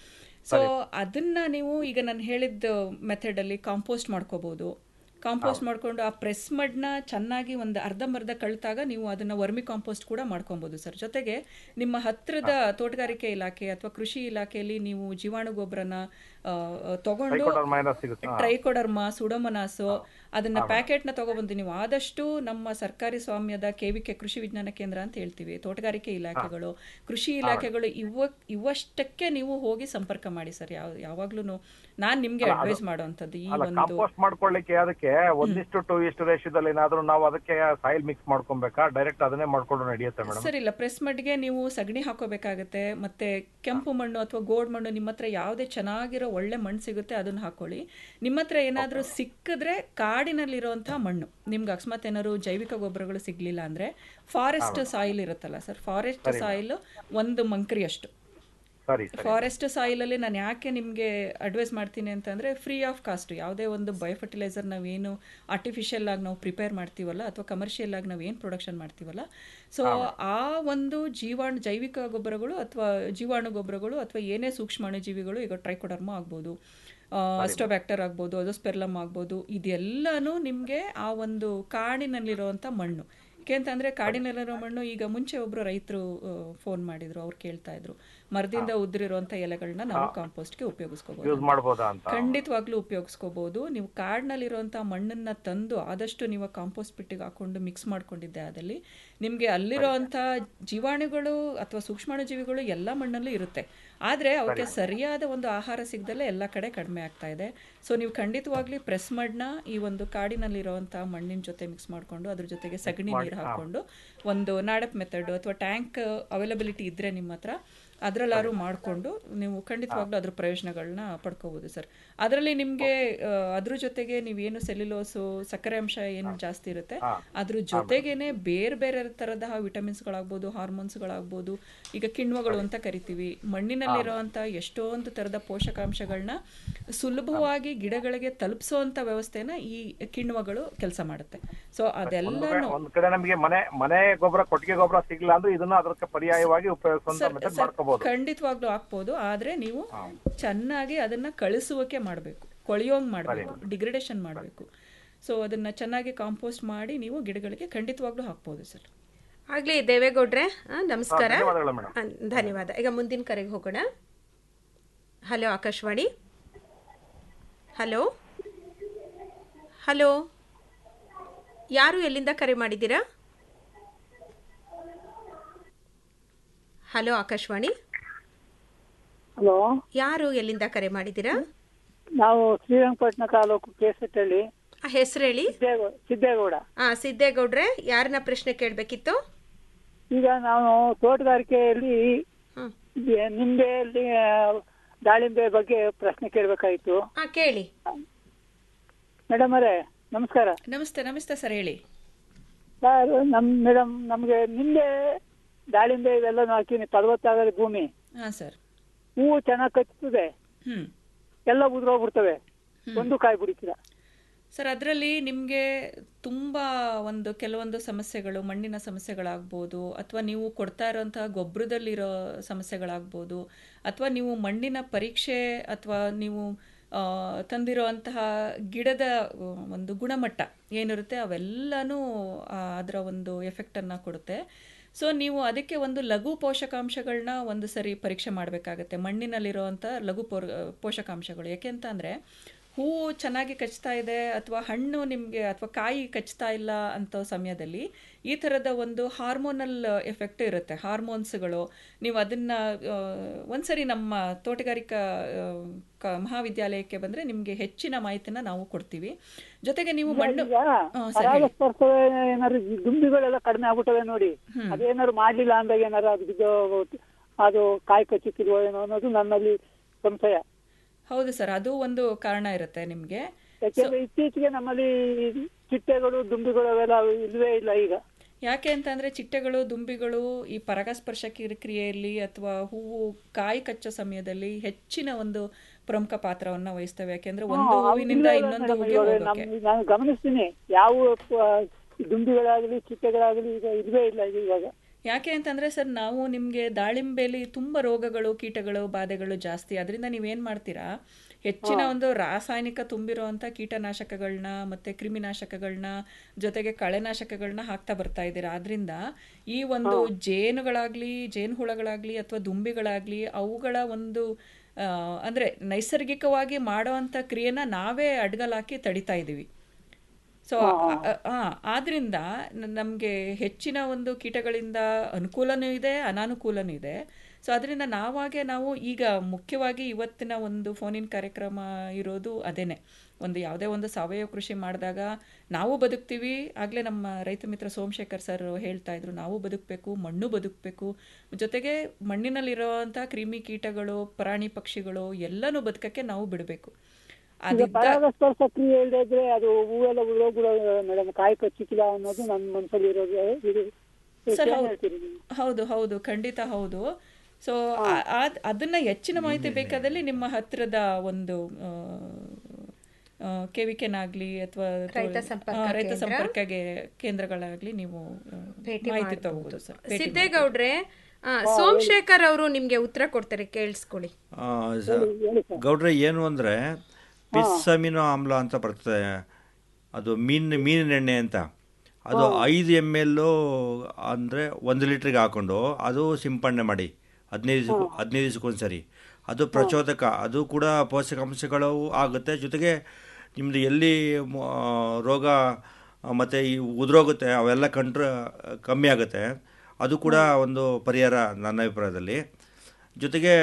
N: ಸೊ ಅದನ್ನ ನೀವು ಈಗ ನಾನು ಹೇಳಿದ ಮೆಥಡಲ್ಲಿ ಕಾಂಪೋಸ್ಟ್ ಮಾಡ್ಕೋಬಹುದು ಕಾಂಪೋಸ್ಟ್ ಮಾಡ್ಕೊಂಡು ಆ ಪ್ರೆಸ್ ಮಡ್ನ ಚೆನ್ನಾಗಿ ಒಂದು ಅರ್ಧಂಬರ್ಧ ಕಳ್ತಾಗ ನೀವು ಅದನ್ನ ವರ್ಮಿ ಕಾಂಪೋಸ್ಟ್ ಕೂಡ ಮಾಡ್ಕೊಬೋದು ಸರ್ ಜೊತೆಗೆ ನಿಮ್ಮ ಹತ್ತಿರದ ತೋಟಗಾರಿಕೆ ಇಲಾಖೆ ಅಥವಾ ಕೃಷಿ ಇಲಾಖೆಯಲ್ಲಿ ನೀವು ಜೀವಾಣು ಗೊಬ್ಬರನ ಆ, ಆ, ತಗೊಂಡು
Q: Trichoderma ಏನೋ ಸಿಗುತ್ತೆ. ಹಾ.
N: ಟ್ರೈಕೋಡರ್ಮ ಸುಡೋಮನಾಸು ಅದನ್ನ ಪ್ಯಾಕೆಟ್ನ ತಗೊಬಂದು ನೀವು ಆದಷ್ಟು ನಮ್ಮ ಸರ್ಕಾರಿ ಸ್ವಾಮ್ಯದ ಕೆವಿಕೆ ಕೃಷಿ ವಿಜ್ಞಾನ ಕೇಂದ್ರ ಅಂತ ಹೇಳ್ತೀವಿ ತೋಟಗಾರಿಕೆ ಇಲಾಖೆಗಳು ಕೃಷಿ ಇಲಾಖೆಗಳು ಇವ ಇವಷ್ಟಕ್ಕೆ ನೀವು ಹೋಗಿ ಸಂಪರ್ಕ ಮಾಡಿ ಸರ್ ಯಾವ ಯಾವಾಗ್ಲೂ ನಾನ್ ನಿಮ್ಗೆ
Q: ಅಲ್ಲ, ಅದು-
N: ಅಡ್ವೈಸ್ ಮಾಡುವಂಥದ್ದು ಈ
Q: ಅಲ್ಲ
N: ಒಂದು
Q: ಕಾಂಪೋಸ್ಟ್ ಮಾಡ್ಕೊಳ್ಳಿಕ್ಕೆ ಅದಕ್ಕೆ ಒಂದಿಷ್ಟು ಟು ಇಷ್ಟು ರೇಷದಲ್ಲಿ ಏನಾದ್ರೂ ನಾವು ಅದಕ್ಕೆ ಸಾಯಿಲ್ ಮಿಕ್ಸ್ ಮಾಡ್ಕೊಬೇಕಾ ಡೈರೆಕ್ಟ್ ಅದನ್ನೇ ಮಾಡ್ಕೊಂಡು ನಡೆಯುತ್ತೆ ಮೇಡಮ್
N: ಸರ್ ಇಲ್ಲ ಪ್ರೆಸ್ ಮಡ್ಗೆ ನೀವು ಸಗಣಿ ಹಾಕೋಬೇಕಾಗತ್ತೆ ಮತ್ತೆ ಕೆಂಪು ಮಣ್ಣು ಅಥವಾ ಗೋಡ್ ಮಣ್ಣು ನಿಮ್ಮ ಹತ್ರ ಯಾವುದೇ ಚೆನ್ನಾಗಿರೋ ಒಳ್ಳೆ ಮಣ್ಣು ಸಿಗುತ್ತೆ ಅದನ್ನ ಹಾಕೊಳ್ಳಿ ನಿಮ್ಮ ಹತ್ರ ಏನಾದರೂ ಸಿಕ್ಕಿದ್ರೆ ಕಾಡಿನಲ್ಲಿರುವಂತಹ ಮಣ್ಣು ನಿಮ್ಗೆ ಅಕಸ್ಮಾತ್ ಏನಾದ್ರು ಜೈವಿಕ ಗೊಬ್ಬರಗಳು ಸಿಗ್ಲಿಲ್ಲ ಅಂದ್ರೆ ಫಾರೆಸ್ಟ್ ಸಾಯಿಲ್ ಇರುತ್ತಲ್ಲ ಸರ್ ಫಾರೆಸ್ಟ್
Q: ಸರಿ.
N: ಸಾಯಿಲ್ ಒಂದು ಮಂಕ್ರಿ ಅಷ್ಟು
Q: ಸರಿ ಸರಿ
N: ಫಾರೆಸ್ಟ್ ಸಾಯಿಲಲ್ಲಿ ನಾನು ಯಾಕೆ ನಿಮಗೆ ಅಡ್ವೈಸ್ ಮಾಡ್ತೀನಿ ಅಂತಂದರೆ ಫ್ರೀ ಆಫ್ ಕಾಸ್ಟ್ ಯಾವುದೇ ಒಂದು ಬಯೋಫರ್ಟಿಲೈಸರ್ ನಾವೇನು ಆರ್ಟಿಫಿಷಿಯಲ್ ಆಗಿ ನಾವು ಪ್ರಿಪೇರ್ ಮಾಡ್ತೀವಲ್ಲ ಅಥವಾ ಕಮರ್ಷಿಯಲ್ ಆಗಿ ನಾವು ಏನು ಪ್ರೊಡಕ್ಷನ್ ಮಾಡ್ತೀವಲ್ಲ ಸೊ ಆ ಒಂದು ಜೀವಾಣು ಜೈವಿಕ ಗೊಬ್ಬರಗಳು ಅಥವಾ ಜೀವಾಣು ಗೊಬ್ಬರಗಳು ಅಥವಾ ಏನೇ ಸೂಕ್ಷ್ಮಾಣುಜೀವಿಗಳು ಈಗ ಟ್ರೈಕೋಡರ್ಮ ಆಗ್ಬೋದು ಅಸ್ಟೋಬ್ಯಾಕ್ಟರ್ ಆಗ್ಬೋದು ಅಜೋಸ್ಪೆರ್ಲಮ್ ಆಗ್ಬೋದು ಇದೆಲ್ಲನೂ ನಿಮಗೆ ಆ ಒಂದು ಕಾಡಿನಲ್ಲಿರುವಂಥ ಮಣ್ಣು ಯಾಕೆಂತಂದ್ರೆ ಕಾಡಿನಲ್ಲಿರೋ ಮಣ್ಣು ಈಗ ಮುಂಚೆ ಒಬ್ರು ರೈತರು ಫೋನ್ ಮಾಡಿದ್ರು ಅವ್ರು ಕೇಳ್ತಾ ಇದ್ರು ಮರದಿಂದ ಉದುರಿರುವಂತ ಎಲೆಗಳನ್ನ ನಾವು ಕಾಂಪೋಸ್ಟ್ಗೆ
Q: ಯೂಸ್
N: ಉಪಯೋಗಿಸ್ಕೋಬಹುದು
Q: ಮಾಡ್ಬೋದಾ ಅಂತ
N: ಖಂಡಿತವಾಗ್ಲೂ ಉಪಯೋಗಿಸ್ಕೋಬಹುದು ನೀವು ಕಾಡಿನಲ್ಲಿರುವಂಥ ಮಣ್ಣನ್ನ ತಂದು ಆದಷ್ಟು ನೀವು ಕಾಂಪೋಸ್ಟ್ ಪಿಟ್ಟಿಗೆ ಹಾಕೊಂಡು ಮಿಕ್ಸ್ ಮಾಡ್ಕೊಂಡಿದ್ದೆ ಅದಲ್ಲಿ ನಿಮಗೆ ಅಲ್ಲಿರುವಂಥ ಜೀವಾಣುಗಳು ಅಥವಾ ಸೂಕ್ಷ್ಮಾಣುಜೀವಿಗಳು ಎಲ್ಲ ಮಣ್ಣಲ್ಲೂ ಇರುತ್ತೆ ಆದರೆ ಅವಕ್ಕೆ ಸರಿಯಾದ ಒಂದು ಆಹಾರ ಸಿಗದಲ್ಲೇ ಎಲ್ಲ ಕಡೆ ಕಡಿಮೆ ಆಗ್ತಾ ಇದೆ ಸೊ ನೀವು ಖಂಡಿತವಾಗ್ಲಿ ಪ್ರೆಸ್ ಮಡ್ನ ಈ ಒಂದು ಕಾಡಿನಲ್ಲಿರುವಂಥ ಮಣ್ಣಿನ ಜೊತೆ ಮಿಕ್ಸ್ ಮಾಡಿಕೊಂಡು ಅದ್ರ ಜೊತೆಗೆ ಸಗಣಿ
Q: ಮಾಡಿ,
N: ನೀರು
Q: ಹಾ.
N: ಹಾಕೊಂಡು ಒಂದು ನಾಡಪ್ ಮೆಥಡ್ ಅಥವಾ ಟ್ಯಾಂಕ್ ಅವೈಲಬಿಲಿಟಿ ಇದ್ರೆ ನಿಮ್ಮ ಹತ್ರ ಅದರಲ್ಲಾರು ಮಾಡಿಕೊಂಡು ನೀವು ಖಂಡಿತವಾಗ್ಲೂ ಅದ್ರ ಪ್ರಯೋಜನಗಳನ್ನ ಪಡ್ಕೋಬಹುದು ಸರ್ ಅದರಲ್ಲಿ ನಿಮಗೆ ಅದ್ರ ಜೊತೆಗೆ ನೀವೇನು ಸೆಲ್ಯುಲೋಸು ಸಕ್ಕರೆ ಅಂಶ ಏನು ಜಾಸ್ತಿ ಇರುತ್ತೆ ಅದ್ರ ಜೊತೆಗೇನೆ ಬೇರೆ ಬೇರೆ ತರಹ ವಿಟಮಿನ್ಸ್ಗಳಾಗ್ಬೋದು ಹಾರ್ಮೋನ್ಸ್ಗಳಾಗ್ಬೋದು ಈಗ ಕಿಣ್ವಗಳು ಅಂತ ಕರಿತೀವಿ ಮಣ್ಣಿನಲ್ಲಿರುವಂಥ ಎಷ್ಟೊಂದು ಥರದ ಪೋಷಕಾಂಶಗಳನ್ನ ಸುಲಭವಾಗಿ ಗಿಡಗಳಿಗೆ ತಲುಪಿಸುವಂಥ ವ್ಯವಸ್ಥೆನ ಈ ಕಿಣ್ವಗಳು ಕೆಲಸ ಮಾಡುತ್ತೆ ಸೊ
Q: ಒಂದು
N: ಅದೆಲ್ಲನೂ
Q: ಕಡೆ- ಒಂದ್ ಕಡೆ ನಮಗೆ ಮನೆ ಮನೆ ಗೊಬ್ಬರ ಕೊಟ್ಟಿಗೆ ಗೊಬ್ಬರ ಸಿಗ್ಲಿಲ್ಲ ಅಂದ್ರೆ ಇದನ್ನ ಅದಕ್ಕೆ ಪರ್ಯಾಯವಾಗಿ ಉಪಯೋಗಿಸುವಂತ
N: ಸರ್-
Q: ಮೆಥಡ್
N: ಸರ್,
Q: ಮಾಡ್ಕೋಬಹುದು
N: ಖಂಡಿತವಾಗ್ಲೂ ಹಾಕ್ಬೋದು ಆದ್ರೆ ನೀವು ಚೆನ್ನಾಗಿ ಅದನ್ನ ಕಳಿಸುವಕ್ಕೆ ಮಾಡಬೇಕು ಕೊಳೆಯೋಂಗ್ ಮಾಡಬೇಕು ಡಿಗ್ರೇಡೇಷನ್ ಮಾಡಬೇಕು ಸೊ ಅದನ್ನ ಚೆನ್ನಾಗಿ ಕಾಂಪೋಸ್ಟ್ ಮಾಡಿ ನೀವು ಗಿಡಗಳಿಗೆ ಖಂಡಿತವಾಗ್ಲೂ ಹಾಕ್ಬೋದು ಸರ್
M: ಆಗ್ಲಿ ದೇವೇಗೌಡ್ರೆ ಆ, ನಮಸ್ಕಾರ
Q: ಹಾ, ಧನ್ಯವಾದಗಳು ಮೇಡಮ್.
M: ಆ, ಧನ್ಯವಾದ ಈಗ ಮುಂದಿನ ಕರೆಗೆ ಹೋಗೋಣ ಹಲೋ ಆಕಾಶವಾಣಿ ಹಲೋ ಹಲೋ ಯಾರು ಎಲ್ಲಿಂದ ಕರೆ ಮಾಡಿದ್ದೀರಾ ಹಲೋ ಆಕಾಶವಾಣಿ
R: ಹಲೋ
M: ಯಾರು ಎಲ್ಲಿಂದ ಕರೆ ಮಾಡಿದ್ದೀರಾ
R: ನಾವು ಶ್ರೀರಂಗಪಟ್ಟಣ ತಾಲೂಕು ಕೇಸಟ್ಟಳ್ಳಿ
M: ಆ, ಹೆಸರು ಹೇಳಿ
R: ಸಿದ್ದೇಗೌಡ ಸಿದ್ದೇಗೌಡ
M: ಆ ಸಿದ್ದೇಗೌಡ್ರೆ ಯಾರನ್ನ ಪ್ರಶ್ನೆ ಕೇಳಬೇಕಿತ್ತು
R: ಈಗ ನಾವು ತೋಟಗಾರಿಕೆಯಲ್ಲಿ ಈ ನಿಂಬೆಯಲ್ಲಿ ಆ, ದಾಳಿಂಬೆ ಬಗ್ಗೆ ಪ್ರಶ್ನೆ ಕೇಳಬೇಕಾಯಿತು
M: ಆ ಕೇಳಿ
R: ಮೇಡಮ್ ಅವರೇ ನಮಸ್ಕಾರ
N: ನಮಸ್ತೆ ನಮಸ್ತೆ ಸರ್ ಹೇಳಿ
R: ಸರ್ ನಮ್ ಮೇಡಮ್ ನಮ್ಗೆ ನಿಂಬೆ ದಾಳಿಂಬೆ ಇವೆಲ್ಲ ಹಾಕಿನಿ ಫಲವತ್ತಾಗದ ಭೂಮಿ
N: ಹಾ ಸರ್
R: ಹೂವು ಚೆನ್ನಾಗಿ ಕಚ್ಚುತ್ತದೆ
N: ಹ್ಮ್
R: ಎಲ್ಲ ಉದುರೋಗ್ಬಿಡ್ತವೆ ಒಂದು ಕಾಯಿ ಬಿಡಿಸಿಲ್ಲ
N: ಸರ್ ಅದರಲ್ಲಿ ನಿಮಗೆ ತುಂಬ ಒಂದು ಕೆಲವೊಂದು ಸಮಸ್ಯೆಗಳು ಮಣ್ಣಿನ ಸಮಸ್ಯೆಗಳಾಗ್ಬೋದು ಅಥವಾ ನೀವು ಕೊಡ್ತಾ ಇರೋಂತಹ ಗೊಬ್ಬರದಲ್ಲಿರೋ ಸಮಸ್ಯೆಗಳಾಗ್ಬೋದು ಅಥವಾ ನೀವು ಮಣ್ಣಿನ ಪರೀಕ್ಷೆ ಅಥವಾ ನೀವು ಆ, ತಂದಿರೋಂತಹ ಗಿಡದ ಆ, ಒಂದು ಗುಣಮಟ್ಟ ಏನಿರುತ್ತೆ ಅವೆಲ್ಲನೂ ಆ, ಅದರ ಒಂದು ಎಫೆಕ್ಟನ್ನು ಕೊಡುತ್ತೆ ಸೊ ನೀವು ಅದಕ್ಕೆ ಒಂದು ಲಘು ಪೋಷಕಾಂಶಗಳನ್ನ ಒಂದು ಸರಿ ಪರೀಕ್ಷೆ ಮಾಡಬೇಕಾಗತ್ತೆ ಮಣ್ಣಿನಲ್ಲಿರುವಂಥ ಲಘು ಪೋರ್ ಪೋಷಕಾಂಶಗಳು ಯಾಕೆ ಅಂತ ಅಂದರೆ ಹೂವು ಚೆನ್ನಾಗಿ ಕಚ್ತಾ ಇದೆ ಅಥವಾ ಹಣ್ಣು ನಿಮಗೆ ಅಥವಾ ಕಾಯಿ ಕಚ್ತಾ ಇಲ್ಲ ಅಂತ ಸಮಯದಲ್ಲಿ ಈ ಥರದ ಒಂದು ಹಾರ್ಮೋನಲ್ ಎಫೆಕ್ಟ್ ಇರುತ್ತೆ ಹಾರ್ಮೋನ್ಸ್ಗಳು ನೀವು ಅದನ್ನು ಒಂದ್ಸರಿ ನಮ್ಮ ತೋಟಗಾರಿಕಾ ಆ, ಕ- ಮಹಾವಿದ್ಯಾಲಯಕ್ಕೆ ಬಂದರೆ ನಿಮಗೆ ಹೆಚ್ಚಿನ ಮಾಹಿತಿನ ನಾವು ಕೊಡ್ತೀವಿ ಜೊತೆಗೆ ನೀವು ಮಣ್ಣು
R: ಈಗ
N: ಹಾ, ಸರ್ ಹೇಳಿ.
R: ಪರಾಗಸ್ಪರ್ಶ ಏನಾದ್ರು ಈ ದುಂಬಿಗಳೆಲ್ಲ ಕಡಿಮೆ ಆಗ್ಬಿಟ್ಟವೆ ನೋಡಿ ಅದೇನಾದ್ರು ಮಾಡ್ಲಿಲ್ಲ ಅಂದಾಗ ಏನಾರು ಅದು ಬಿದ್ದು ಹೋಗುತ್ತೆ. ಅದು ಕಾಯಿ ಕಚ್ಚುತ್ತಿಲ್ವೋ ಏನೋ ಅನ್ನೋದು ನನ್ನಲ್ಲಿ ಸಂಶಯ
N: ಹೌದು ಸರ್ ಅದು ಒಂದು ಕಾರಣ ಇರುತ್ತೆ ನಿಮಗೆ
R: ಯಾಕೆಂದ್ರೆ ಇತ್ತೀಚೆಗೆ ನಮ್ಮಲ್ಲಿ ಚಿಟ್ಟೆಗಳು ದುಂಬಿಗಳು ಅವೆಲ್ಲ ಇಲ್ವೇ ಇಲ್ಲ ಈಗ
N: ಯಾಕೆ ಅಂತಂದ್ರೆ ಚಿಟ್ಟೆಗಳು ದುಂಬಿಗಳು ಈ ಪರಾಗಸ್ಪರ್ಶ ಕಿರ್- ಕ್ರಿಯೆಯಲ್ಲಿ ಅಥವಾ ಹೂವು ಕಾಯಿ ಕಚ್ಚೋ ಸಮಯದಲ್ಲಿ ಹೆಚ್ಚಿನ ಒಂದು ಪ್ರಮುಖ ಪಾತ್ರವನ್ನ ವಹಿಸ್ತವೆ ಯಾಕೆಂದ್ರೆ ಒಂದು
R: ಹಾ, ಅವು
N: ಹೂವಿನಿಂದ
R: ಇಲ್ವೇ ಇಲ್ಲ
N: ಇನ್ನೊಂದು
R: madam.
N: ಹೂವಿಗೆ
R: ಇವಾಗ
N: ಹೋಗೋಕೆ
R: ನಮ್- ನಾನು ಗಮನಿಸ್ತೀನಿ ಯಾವ ಪ- ದುಂಬಿಗಳಾಗಲಿ ಚಿಟ್ಟೆಗಳಾಗಲಿ ಈಗ ಇಲ್ವೇ ಇಲ್ಲ ಈಗ ಇವಾಗ
N: ಯಾಕೆ ಅಂತಂದರೆ ಸರ್ ನಾವು ನಿಮಗೆ ದಾಳಿಂಬೆಲಿ ತುಂಬ ರೋಗಗಳು ಕೀಟಗಳು ಬಾಧೆಗಳು ಜಾಸ್ತಿ ಅದರಿಂದ ನೀವೇನು ಮಾಡ್ತೀರಾ ಹೆಚ್ಚಿನ ಒಂದು ರಾಸಾಯನಿಕ ತುಂಬಿರುವಂಥ ಕೀಟನಾಶಕಗಳನ್ನ ಮತ್ತು ಕ್ರಿಮಿನಾಶಕಗಳನ್ನ ಜೊತೆಗೆ ಕಳೆನಾಶಕಗಳನ್ನ ಹಾಕ್ತಾ ಬರ್ತಾ ಇದ್ದೀರಾ ಆದ್ದರಿಂದ ಈ ಒಂದು ಜೇನುಗಳಾಗಲಿ ಜೇನುಹುಳಗಳಾಗಲಿ ಅಥವಾ ದುಂಬಿಗಳಾಗಲಿ ಅವುಗಳ ಒಂದು ಆ, ಅಂದ್ರೆ ನೈಸರ್ಗಿಕವಾಗಿ ಮಾಡೋವಂಥ ಕ್ರಿಯೆನ ನಾವೇ ಅಡ್ಗಲಾಕಿ ತಡಿತಾ ಇದ್ದೀವಿ ಸೊ ಆದ್ರಿಂದ ನಮಗೆ ಹೆಚ್ಚಿನ ಒಂದು ಕೀಟಗಳಿಂದ ಅನುಕೂಲನೂ ಇದೆ ಅನಾನುಕೂಲನೂ ಇದೆ ಸೊ ಅದರಿಂದ ನಾವಾಗೆ ನಾವು ಈಗ ಮುಖ್ಯವಾಗಿ ಇವತ್ತಿನ ಒಂದು ಫೋನಿನ ಕಾರ್ಯಕ್ರಮ ಇರೋದು ಅದೇನೆ ಒಂದು ಯಾವುದೇ ಒಂದು ಸಾವಯವ ಕೃಷಿ ಮಾಡಿದಾಗ ನಾವು ಬದುಕ್ತೀವಿ ಆಗಲೇ ನಮ್ಮ ರೈತ ಮಿತ್ರ ಸೋಮಶೇಖರ್ ಸರ್ ಹೇಳ್ತಾ ಇದ್ರು ನಾವು ಬದುಕಬೇಕು ಮಣ್ಣು ಬದುಕಬೇಕು ಜೊತೆಗೆ ಮಣ್ಣಿನಲ್ಲಿರುವಂಥ ಕ್ರಿಮಿ ಕೀಟಗಳು ಪ್ರಾಣಿ ಪಕ್ಷಿಗಳು ಎಲ್ಲನೂ ಬದುಕಕ್ಕೆ ನಾವು ಬಿಡಬೇಕು
R: ಈಗ
N: ಅದಿದ್ದ
R: ಪರಾಗಸ್ಪರ್ಶ ಕ್ರಿಯೆ ಇಲ್ಲದೆ ಇದ್ರೆ ಅದು ಹೂವೆಲ್ಲ ಉಳ್ಳೋಗ್ಬಿಡೋ ಮೇಡಮ್ ಕಾಯಿ ಕಚ್ಚಿಕ್ಕಿಲ್ಲ ಅನ್ನೋದು ನನ್ನ ಮನಸ್ಸಲ್ಲಿ ಇರೋದು ಇದು
N: ಸರ್
R: ಏನ್
N: ಹೌದು
R: ಹೇಳ್ತೀರಿ ನೀವು?
N: ಹೌದು ಹೌದು ಖಂಡಿತ ಹೌದು ಸೊ ಅದನ್ನ ಹೆಚ್ಚಿನ ಮಾಹಿತಿ ಬೇಕಾದಲ್ಲಿ ನಿಮ್ಮ ಹತ್ತಿರದ ಒಂದು ಆ, ಕೆವಿಕೆನಾಗ್ಲಿ ಅಥವಾ
M: ರೈತ ಸಂಪರ್ಕ
N: ರೈತ
M: ಕೇಂದ್ರ.
N: ಸಂಪರ್ಕಗೆ ಕೇಂದ್ರಗಳಾಗಲಿ ನೀವು ಆ,
M: ಭೇಟಿ
N: ಮಾಹಿತಿ
M: ಮಾಡ್ಬೋದು.
N: ತಗೋಬಹುದು ಸರ್ ಭೇಟಿ
M: ಸಿದ್ದೇಗೌಡ್ರೆ ಆ, ಸೋಮಶೇಖರ್ ಅವರು ನಿಮ್ಗೆ ಉತ್ತರ ಕೊಡ್ತಾರೆ ಕೇಳಿಸ್ಕೊಳ್ಳಿ
O: ಆ, ಸ- ಗೌಡ್ರೆ ಏನು ಅಂದರೆ ಪಿಸ್ಸಮಿನೋ ಆಮ್ಲ ಅಂತ ಬರ್ತದೆ ಅದು ಮೀನು ಮೀನಿನ ಎಣ್ಣೆ ಅಂತ ಅದು ಐದು ಎಮ್ ಎಲ್ಲು ಅಂದರೆ ಒಂದು ಲೀಟ್ರಿಗೆ ಹಾಕೊಂಡು ಅದು ಸಿಂಪಡಣೆ ಮಾಡಿ ಹದಿನೈದು ದಿವಸ ಹದಿನೈದು ದಿವಸಕ್ಕೊಂದು ಸರಿ ಅದು ಪ್ರಚೋದಕ ಅದು ಕೂಡ ಪೋಷಕಾಂಶಗಳು ಆಗುತ್ತೆ ಜೊತೆಗೆ ನಿಮ್ಮದು ಎಲ್ಲಿ ಮ- ರೋಗ ಮತ್ತು ಈ ಉದುರೋಗುತ್ತೆ ಅವೆಲ್ಲ ಕಂಟ್ರ ಕಮ್ಮಿ ಆಗುತ್ತೆ ಅದು ಕೂಡ ಒಂದು ಪರಿಹಾರ ನನ್ನ ಅಭಿಪ್ರಾಯದಲ್ಲಿ ಜೊತೆಗೆ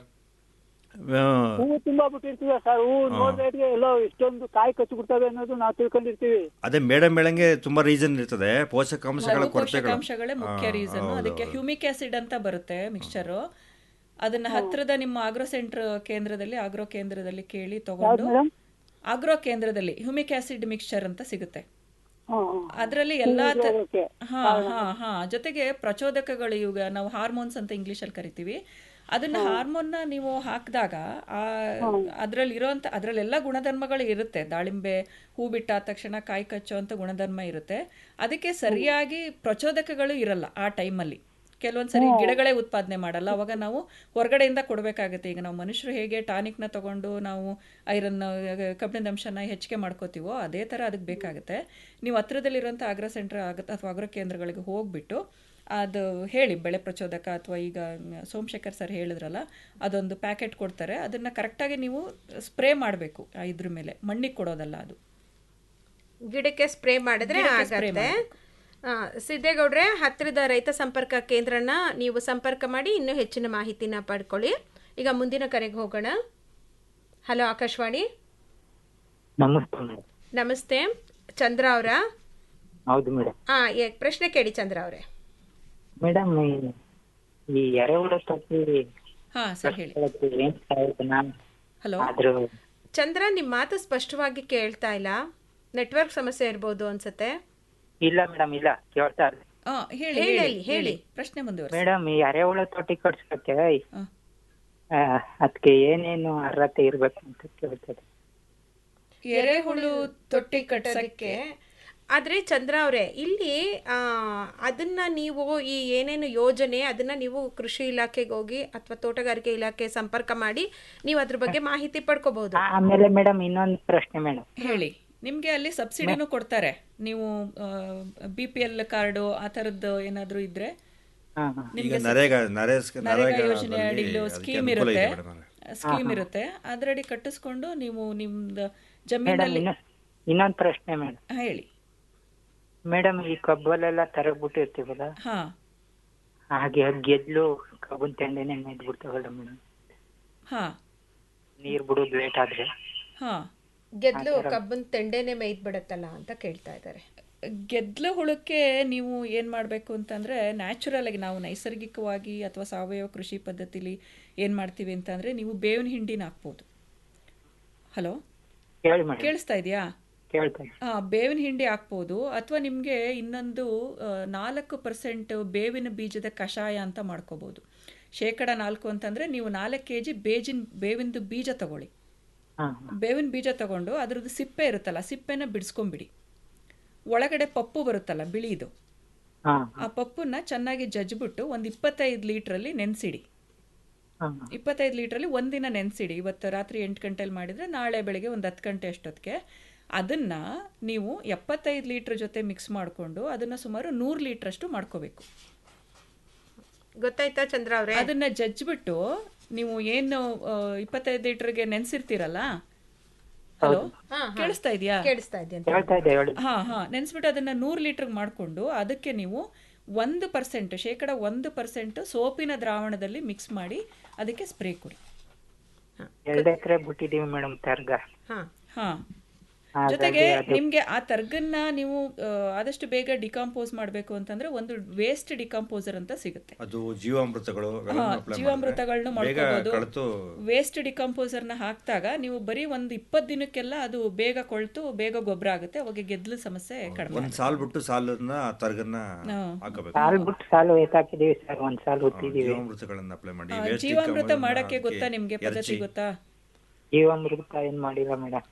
O: ಆ,
R: ಹೂವು ತುಂಬಾ ಬಿಟ್ಟಿರ್ತೀವಿ ಸರ್ ಹೂವು
O: ಹಾ.
R: ನೋಡಿದ್ರೆ ಎಲ್ಲೋ ಇಷ್ಟೊಂದು ಕಾಯಿ ಕಚ್ಚಿ ಬಿಡ್ತವೆ ಅನ್ನೋದು ನಾವು ತಿಳ್ಕೊಂಡಿರ್ತೀವಿ
O: ಅದೇ ಮೇಡಮ್ ಬೆಳಂಗೆ ತುಂಬಾ ರೀಸನ್ ಇರ್ತದೆ ಪೋಷಕಾಂಶಗಳ
N: ಲಘು
O: ಕೊರತೆಗಳು
N: ಪೋಷಕಾಂಶಗಳೇ ಮುಖ್ಯ
O: ಆ,
N: ರೀಸನ್
O: ಹೌದು,
N: ಅದಕ್ಕೆ
O: ಹೌದು.
N: ಹ್ಯೂಮಿಕ್ ಆಸಿಡ್ ಅಂತ ಬರುತ್ತೆ ಮಿಕ್ಸ್ಚರು ಅದನ್ನ ಹತ್ತಿರದ ನಿಮ್ಮ ಆಗ್ರೋ ಸೆಂಟರ್ ಕೇಂದ್ರದಲ್ಲಿ ಆಗ್ರೋ ಕೇಂದ್ರದಲ್ಲಿ ಕೇಳಿ ತಗೊಂಡು
R: madam?
N: ಆಗ್ರೋ ಕೇಂದ್ರದಲ್ಲಿ ಹ್ಯೂಮಿಕ್ ಆಸಿಡ್ ಮಿಕ್ಸ್ಚರ್ ಅಂತ ಸಿಗುತ್ತೆ
R: ಹಾ, ಹಾ.
N: ಅದರಲ್ಲಿ ಎಲ್ಲಾ ತ-
R: ರೋಗಕ್ಕೆ.
N: ಹಾ ಹಾ ಹಾ ಜೊತೆಗೆ ಪ್ರಚೋದಕಗಳು ಇವಾಗ ನಾವು ಹಾರ್ಮೋನ್ಸ್ ಅಂತ ಇಂಗ್ಲಿಷ್ ಅಲ್ಲಿ ಕರಿತೀವಿ ಅದನ್ನ ಹಾರ್ಮೋನ್ನ ನೀವು ಹಾಕಿದಾಗ ಆ ಅದ್ರಲ್ಲಿ ಇರೋಂಥ ಅದರಲ್ಲೆಲ್ಲ ಗುಣಧರ್ಮಗಳು ಇರುತ್ತೆ ದಾಳಿಂಬೆ ಹೂ ಬಿಟ್ಟಾದ ತಕ್ಷಣ ಕಾಯಿ ಕಚ್ಚುವಂಥ ಗುಣಧರ್ಮ ಇರುತ್ತೆ ಅದಕ್ಕೆ ಸರಿಯಾಗಿ ಪ್ರಚೋದಕಗಳು ಇರಲ್ಲ ಆ ಟೈಮಲ್ಲಿ ಕೆಲವೊಂದ್ಸರಿ ಗಿಡಗಳೇ ಉತ್ಪಾದನೆ ಮಾಡಲ್ಲ ಅವಾಗ ನಾವು ಹೊರಗಡೆಯಿಂದ ಕೊಡಬೇಕಾಗುತ್ತೆ ಈಗ ನಾವು ಮನುಷ್ಯರು ಹೇಗೆ ಟಾನಿಕ್ನ ತಗೊಂಡು ನಾವು ಐರನ್ ಕಬ್ಬಿಣದ ಅಂಶನ ಹೆಚ್ಚಿಗೆ ಮಾಡ್ಕೋತೀವೋ ಅದೇ ಥರ ಅದಕ್ಕೆ ಬೇಕಾಗುತ್ತೆ ನೀವು ಹತ್ರದಲ್ಲಿರುವಂಥ ಆಗ್ರೋ ಸೆಂಟರ್ ಆಗುತ್ತೆ ಅಥವಾ ಆಗ್ರೋ ಕೇಂದ್ರಗಳಿಗೆ ಹೋಗ್ಬಿಟ್ಟು ಅದು ಹೇಳಿ ಬೆಳೆ ಪ್ರಚೋದಕ ಅಥವಾ ಈಗ ಸೋಮಶೇಖರ್ ಸರ್ ಹೇಳಿದ್ರಲ್ಲ ಅದೊಂದು ಪ್ಯಾಕೆಟ್ ಕೊಡ್ತಾರೆ ಅದನ್ನು ಕರೆಕ್ಟಾಗಿ ನೀವು ಸ್ಪ್ರೇ ಮಾಡಬೇಕು ಇದ್ರ ಮೇಲೆ ಮಣ್ಣಿಗೆ ಕೊಡೋದಲ್ಲ ಅದು
M: ಗಿಡಕ್ಕೆ ಸ್ಪ್ರೇ ಮಾಡಿದ್ರೆ
N: ಗಿಡಕ್ಕೆ spray
M: ಆಗತ್ತೆ ಆ, ಸಿದ್ದೇಗೌಡ್ರೆ ಹತ್ತಿರದ ರೈತ ಸಂಪರ್ಕ ಕೇಂದ್ರನ ನೀವು ಸಂಪರ್ಕ ಮಾಡಿ ಇನ್ನೂ ಹೆಚ್ಚಿನ ಮಾಹಿತಿನ ಪಡ್ಕೊಳ್ಳಿ ಈಗ ಮುಂದಿನ ಕರೆಗೆ ಹೋಗೋಣ ಹಲೋ ಆಕಾಶವಾಣಿ
S: ನಮಸ್ತೆ ಮೇಡಮ್
M: ನಮಸ್ತೆ ಚಂದ್ರ ಅವರ
S: ಹೌದು ಮೇಡಮ್
M: ಆ ಏ- ಪ್ರಶ್ನೆ ಕೇಳಿ ಚಂದ್ರ ಅವರೇ
S: ಮೇಡಮ್ ಈ ಎರೆಹುಳ ತಪ್ಪಿ
N: ಹಾ ಸರ್ ಹೇಳಿ
S: ಏನ್ ಪ್ರಯೋಜನ
N: ಹಲೋ
S: ಆದ್ರೂ
M: ಚಂದ್ರ ನಿಮ್ಮ ಮಾತು ಸ್ಪಷ್ಟವಾಗಿ ಕೇಳ್ತಾ ಇಲ್ಲ ನೆಟ್ವರ್ಕ್ ಸಮಸ್ಯೆ ಇರ್ಬೋದು ಅನ್ಸುತ್ತೆ
S: ಇಲ್ಲ ಮೇಡಮ್ ಇಲ್ಲ ಕೇಳ್ತಾ ಇಲ್ಲ
N: ಆ, ಹೇಳಿ
M: ಹೇಳಿ,
N: ಹೇಳಿ
M: ಹೇಳಿ.
N: ಹೇಳಿ ಪ್ರಶ್ನೆ ಮುಂದುವರಿಸಿ
S: ಮೇಡಮ್ ಈ ಎರೆಹುಳ ತೊಟ್ಟಿ ಕಟ್ಸಕ್ಕೆ ಅದಕ್ಕೆ ಏನೇನು ಅರ್ಹತೆ ಇರ್ಬೇಕು ಅಂತ ಕೇಳ್ತದೆ
N: ಎರೆಹುಳು ತೊಟ್ಟಿ ಕಟ್ಸಕ್ಕೆ
M: ಆದ್ರೆ ಚಂದ್ರ ಅವರೇ ಇಲ್ಲಿ ಆ, ಅದನ್ನ ನೀವು ಈ ಏನೇನು ಯೋಜನೆ ಅದನ್ನ ನೀವು ಕೃಷಿ ಇಲಾಖೆಗೆ ಹೋಗಿ ಅಥವಾ ತೋಟಗಾರಿಕೆ ಇಲಾಖೆ ಸಂಪರ್ಕ ಮಾಡಿ ನೀವು ಅದ್ರ ಬಗ್ಗೆ ಮಾಹಿತಿ ಪಡ್ಕೋಬಹುದು
S: ಆಮೇಲೆ ಮೇಡಮ್ ಇನ್ನೊಂದು ಪ್ರಶ್ನೆ ಮೇಡಮ್
N: ಹೇಳಿ ನಿಮ್ಗೆ ಅಲ್ಲಿ ಸಬ್ಸಿಡಿನೂ ಕೊಡ್ತಾರೆ ನೀವು ಬಿ ಪಿ ಎಲ್ ಕಾರ್ಡು ಆ ಥರದ್ದು ಏನಾದರೂ ಇದ್ರೆ
S: ಹಾ ಹಾ
O: ಈಗ
N: ನಿಮ್ಗೆ
O: ನರೇಗಾ ನರೇಸ್
N: ನರೇಗಾ
O: ನರೇಗಾ
N: ಯೋಜನೆ ಅಡಿಲೂ
O: ಅದಕ್ಕೆ
N: ಸ್ಕೀಮ್
O: ಅನುಕೂಲ
N: ಇರುತ್ತೆ
O: ಇದೆ ಮೇಡಮ್
N: ಸ್ಕೀಮ್ ಇರುತ್ತೆ ಅದರಡಿ ಕಟ್ಟಿಸ್ಕೊಂಡು ನೀವು ನಿಮ್ದು
S: ಮೇಡಮ್
N: ಜಮೀನಲ್ಲಿ
S: ಇನ್ನೊಂದು ಪ್ರಶ್ನೆ ಮೇಡಮ್
N: ಹಾ, ಹೇಳಿ
S: ಮೇಡಮ್ ಈ ಕಬ್ಬಲೆಲ್ಲ ತರಗ್ಬಿಟ್ಟಿರ್ತೀವಲ್ಲ
N: ಹಾ
S: ಹಾಗೆ ಗೆದ್ಲು ಕಬ್ಬನ್ ತೆಂಡೆನೆ ಮೇಯ್ದು ಬಿಡ್ತಾವಲ್ಲ ಮೇಡಮ್
N: ಹಾ
S: ನೀರ್ ಬಿಡೋದು ಲೇಟ್ ಆದ್ರೆ
N: ಹಾ
M: ಗೆದ್ಲು ಕಬ್ಬನ್ ತೆಂಡೆನೆ ಮೇಯ್ದ್ ಬಿಡತ್ತಲ್ಲ ಅಂತ ಕೇಳ್ತಾ ಇದ್ದಾರೆ
N: ಗೆದ್ಲು ಹುಳಕ್ಕೆ ನೀವು ಏನು ಮಾಡಬೇಕು ಅಂತಂದರೆ ನ್ಯಾಚುರಲ್ ಆಗಿ ನಾವು ನೈಸರ್ಗಿಕವಾಗಿ ಅಥವಾ ಸಾವಯವ ಕೃಷಿ ಪದ್ಧತಿಲಿ ಏನು ಮಾಡ್ತೀವಿ ಅಂತಂದರೆ ನೀವು ಬೇವಿನ ಹಿಂಡಿನ ಹಾಕ್ಬೋದು ಹಲೋ
S: ಹೇಳಿ ಮೇಡಮ್
N: ಕೇಳಿಸ್ತಾ ಇದೆಯಾ
S: ಕೇಳ್ತಾ
N: ಆ, ಬೇವಿನ ಹಿಂಡಿ ಹಾಕ್ಬೋದು ಅಥವಾ ನಿಮಗೆ ಇನ್ನೊಂದು ಆ, ನಾಲ್ಕು ಪರ್ಸೆಂಟ್ ಬೇವಿನ ಬೀಜದ ಕಷಾಯ ಅಂತ ಮಾಡ್ಕೋಬೋದು ಶೇಕಡ ನಾಲ್ಕು ಅಂತಂದರೆ ನೀವು ನಾಲ್ಕು ಕೆ ಜಿ ಬೇಜಿನ ಬೇವಿಂದು ಬೀಜ ತಗೊಳ್ಳಿ
S: ಹಾ
N: ಬೇವಿನ ಬೀಜ ತಗೊಂಡು ಅದರದ್ದು ಸಿಪ್ಪೆ ಇರುತ್ತಲ್ಲ ಸಿಪ್ಪೆನ ಬಿಡಿಸ್ಕೊಂಬಿಡಿ ಒಳಗಡೆ ಪಪ್ಪು ಬರುತ್ತಲ್ಲ ಬಿಳಿದು
S: ಹಾ
N: ಆ ಪಪ್ಪನ್ನ ಚೆನ್ನಾಗಿ ಜಜ್ಬಿಟ್ಟು ಒಂದು ಇಪ್ಪತ್ತೈದು ಲೀಟ್ರಲ್ಲಿ ನೆನೆಸಿಡಿ
S: ಹಾ
N: ಇಪ್ಪತ್ತೈದು ಲೀಟ್ರಲ್ಲಿ ಒಂದಿನ ನೆನೆಸಿಡಿ ಇವತ್ತು ರಾತ್ರಿ ಎಂಟು ಗಂಟೆಲಿ ಮಾಡಿದರೆ ನಾಳೆ ಬೆಳಗ್ಗೆ ಒಂದು ಹತ್ತು ಗಂಟೆ ಅಷ್ಟೊತ್ತಿಗೆ ಅದನ್ನು ನೀವು ಎಪ್ಪತ್ತೈದು ಲೀಟ್ರ್ ಜೊತೆ ಮಿಕ್ಸ್ ಮಾಡಿಕೊಂಡು ಅದನ್ನು ಸುಮಾರು ನೂರು ಲೀಟ್ರಷ್ಟು ಮಾಡ್ಕೋಬೇಕು
M: ಗೊತ್ತಾಯ್ತಾ ಚಂದ್ರ ಅವರೇ
N: ಅದನ್ನ ಜಜ್ಬಿಟ್ಟು ನೀವು ಏನು ಆ, ಇಪ್ಪತ್ತೈದು ಲೀಟರ್ಗೆ ನೆನ್ಸಿರ್ತೀರಲ್ಲ ಹಲೋ
M: ಹಾ, ಹಾ.
N: ಕೇಳಿಸ್ತಾ ಇದೆಯಾ
M: ಕೇಳಿಸ್ತಾ ಇದೆ ಅಂತ
S: ಹೇಳ್ತಾ ಇದ್ದೆ ಹೇಳಿ
N: ಹಾ ಹಾ ನೆನ್ಸ್ಬಿಟ್ಟು ಅದನ್ನ ನೂರು ಲೀಟರ್ಗೆ ಮಾಡಿಕೊಂಡು ಅದಕ್ಕೆ ನೀವು ಒಂದು ಪರ್ಸೆಂಟ್ ಶೇಕಡ ಒಂದು ಪರ್ಸೆಂಟ್ ಸೋಪಿನ ದ್ರಾವಣದಲ್ಲಿ ಮಿಕ್ಸ್ ಮಾಡಿ ಅದಕ್ಕೆ ಸ್ಪ್ರೇ ಕೊಡಿ
S: ಎರಡು ಎಕರೆ ಬಿಟ್ಟಿದೀವಿ ಮೇಡಮ್ ತರ್ಗ
M: ಹಾ
N: ಹಾ
S: ಹಾಗಾಗಿ
N: ಜೊತೆಗೆ
S: ಅದು-
N: ನಿಮ್ಗೆ ಆ ತರ್ಗನ್ನ ನೀವು ಆ, ಆದಷ್ಟು ಬೇಗ ಡಿಕಾಂಪೋಸ್ ಮಾಡಬೇಕು ಅಂತಂದ್ರೆ ಒಂದು ವೇಸ್ಟ್ ಡಿಕಾಂಪೋಸರ್ ಅಂತ ಸಿಗುತ್ತೆ
O: ಅದು ಜೀವಾಮೃತಗಳು ಅವೆಲ್ಲನೂ
N: ಹಾ,
O: apply
N: ಜೀವಾಮೃತಗಳನ್ನ
O: ಮಾಡಿದ್ರೆ ಬೇಗ
N: ಮಾಡ್ಕೋಬಹುದು
O: ಕಳೆತು
N: ವೇಸ್ಟ್ ಡಿಕಂಪೋಸರ್ನ ಹಾಕಿದಾಗ ನೀವು ಬರೀ ಒಂದು ಇಪ್ಪತ್ತು ದಿನಕ್ಕೆಲ್ಲ ಅದು ಬೇಗ ಕೊಳ್ತು ಬೇಗ ಗೊಬ್ಬರ ಆಗುತ್ತೆ ಅವಾಗ ಗೆದ್ಲು ಸಮಸ್ಯೆ ಕಡಿಮೆ
O: ಒಂದ್ ಸಾಲ್ ಬಿಟ್ಟು ಸಾಲನ್ನ ತರ್ಗನ್ನ
N: ಹಾ.
O: ಹಾಕಬೇಕು
S: ಸಾಲ್ ಬಿಟ್ಟು ಸಾಲು ಎತ್ತಾಕಿದೀವಿ ಸರ್ ಒಂದ್ ಸಾಲು ಉತ್ತಿದೀವಿ
O: ಜೀವಾಮೃತಗಳನ್ನ ಅಪ್ಲೈ ಮಾಡಿ
N: ಆ,
O: waste
N: ಜೀವಾಮೃತ
O: ಇಕ್ಕಂಬನ್ನ
N: ಮಾಡಕ್ಕೆ
O: ಅದಕ್ಕೆ
N: ಗೊತ್ತಾ ನಿಮ್ಗೆ ಪದ್ಧತಿ
O: ಎರಚಿ.
N: ಗೊತ್ತಾ
S: ಜೀವಾಮೃತ ಏನ್ ಮಾಡಿಲ್ಲ ಮೇಡಮ್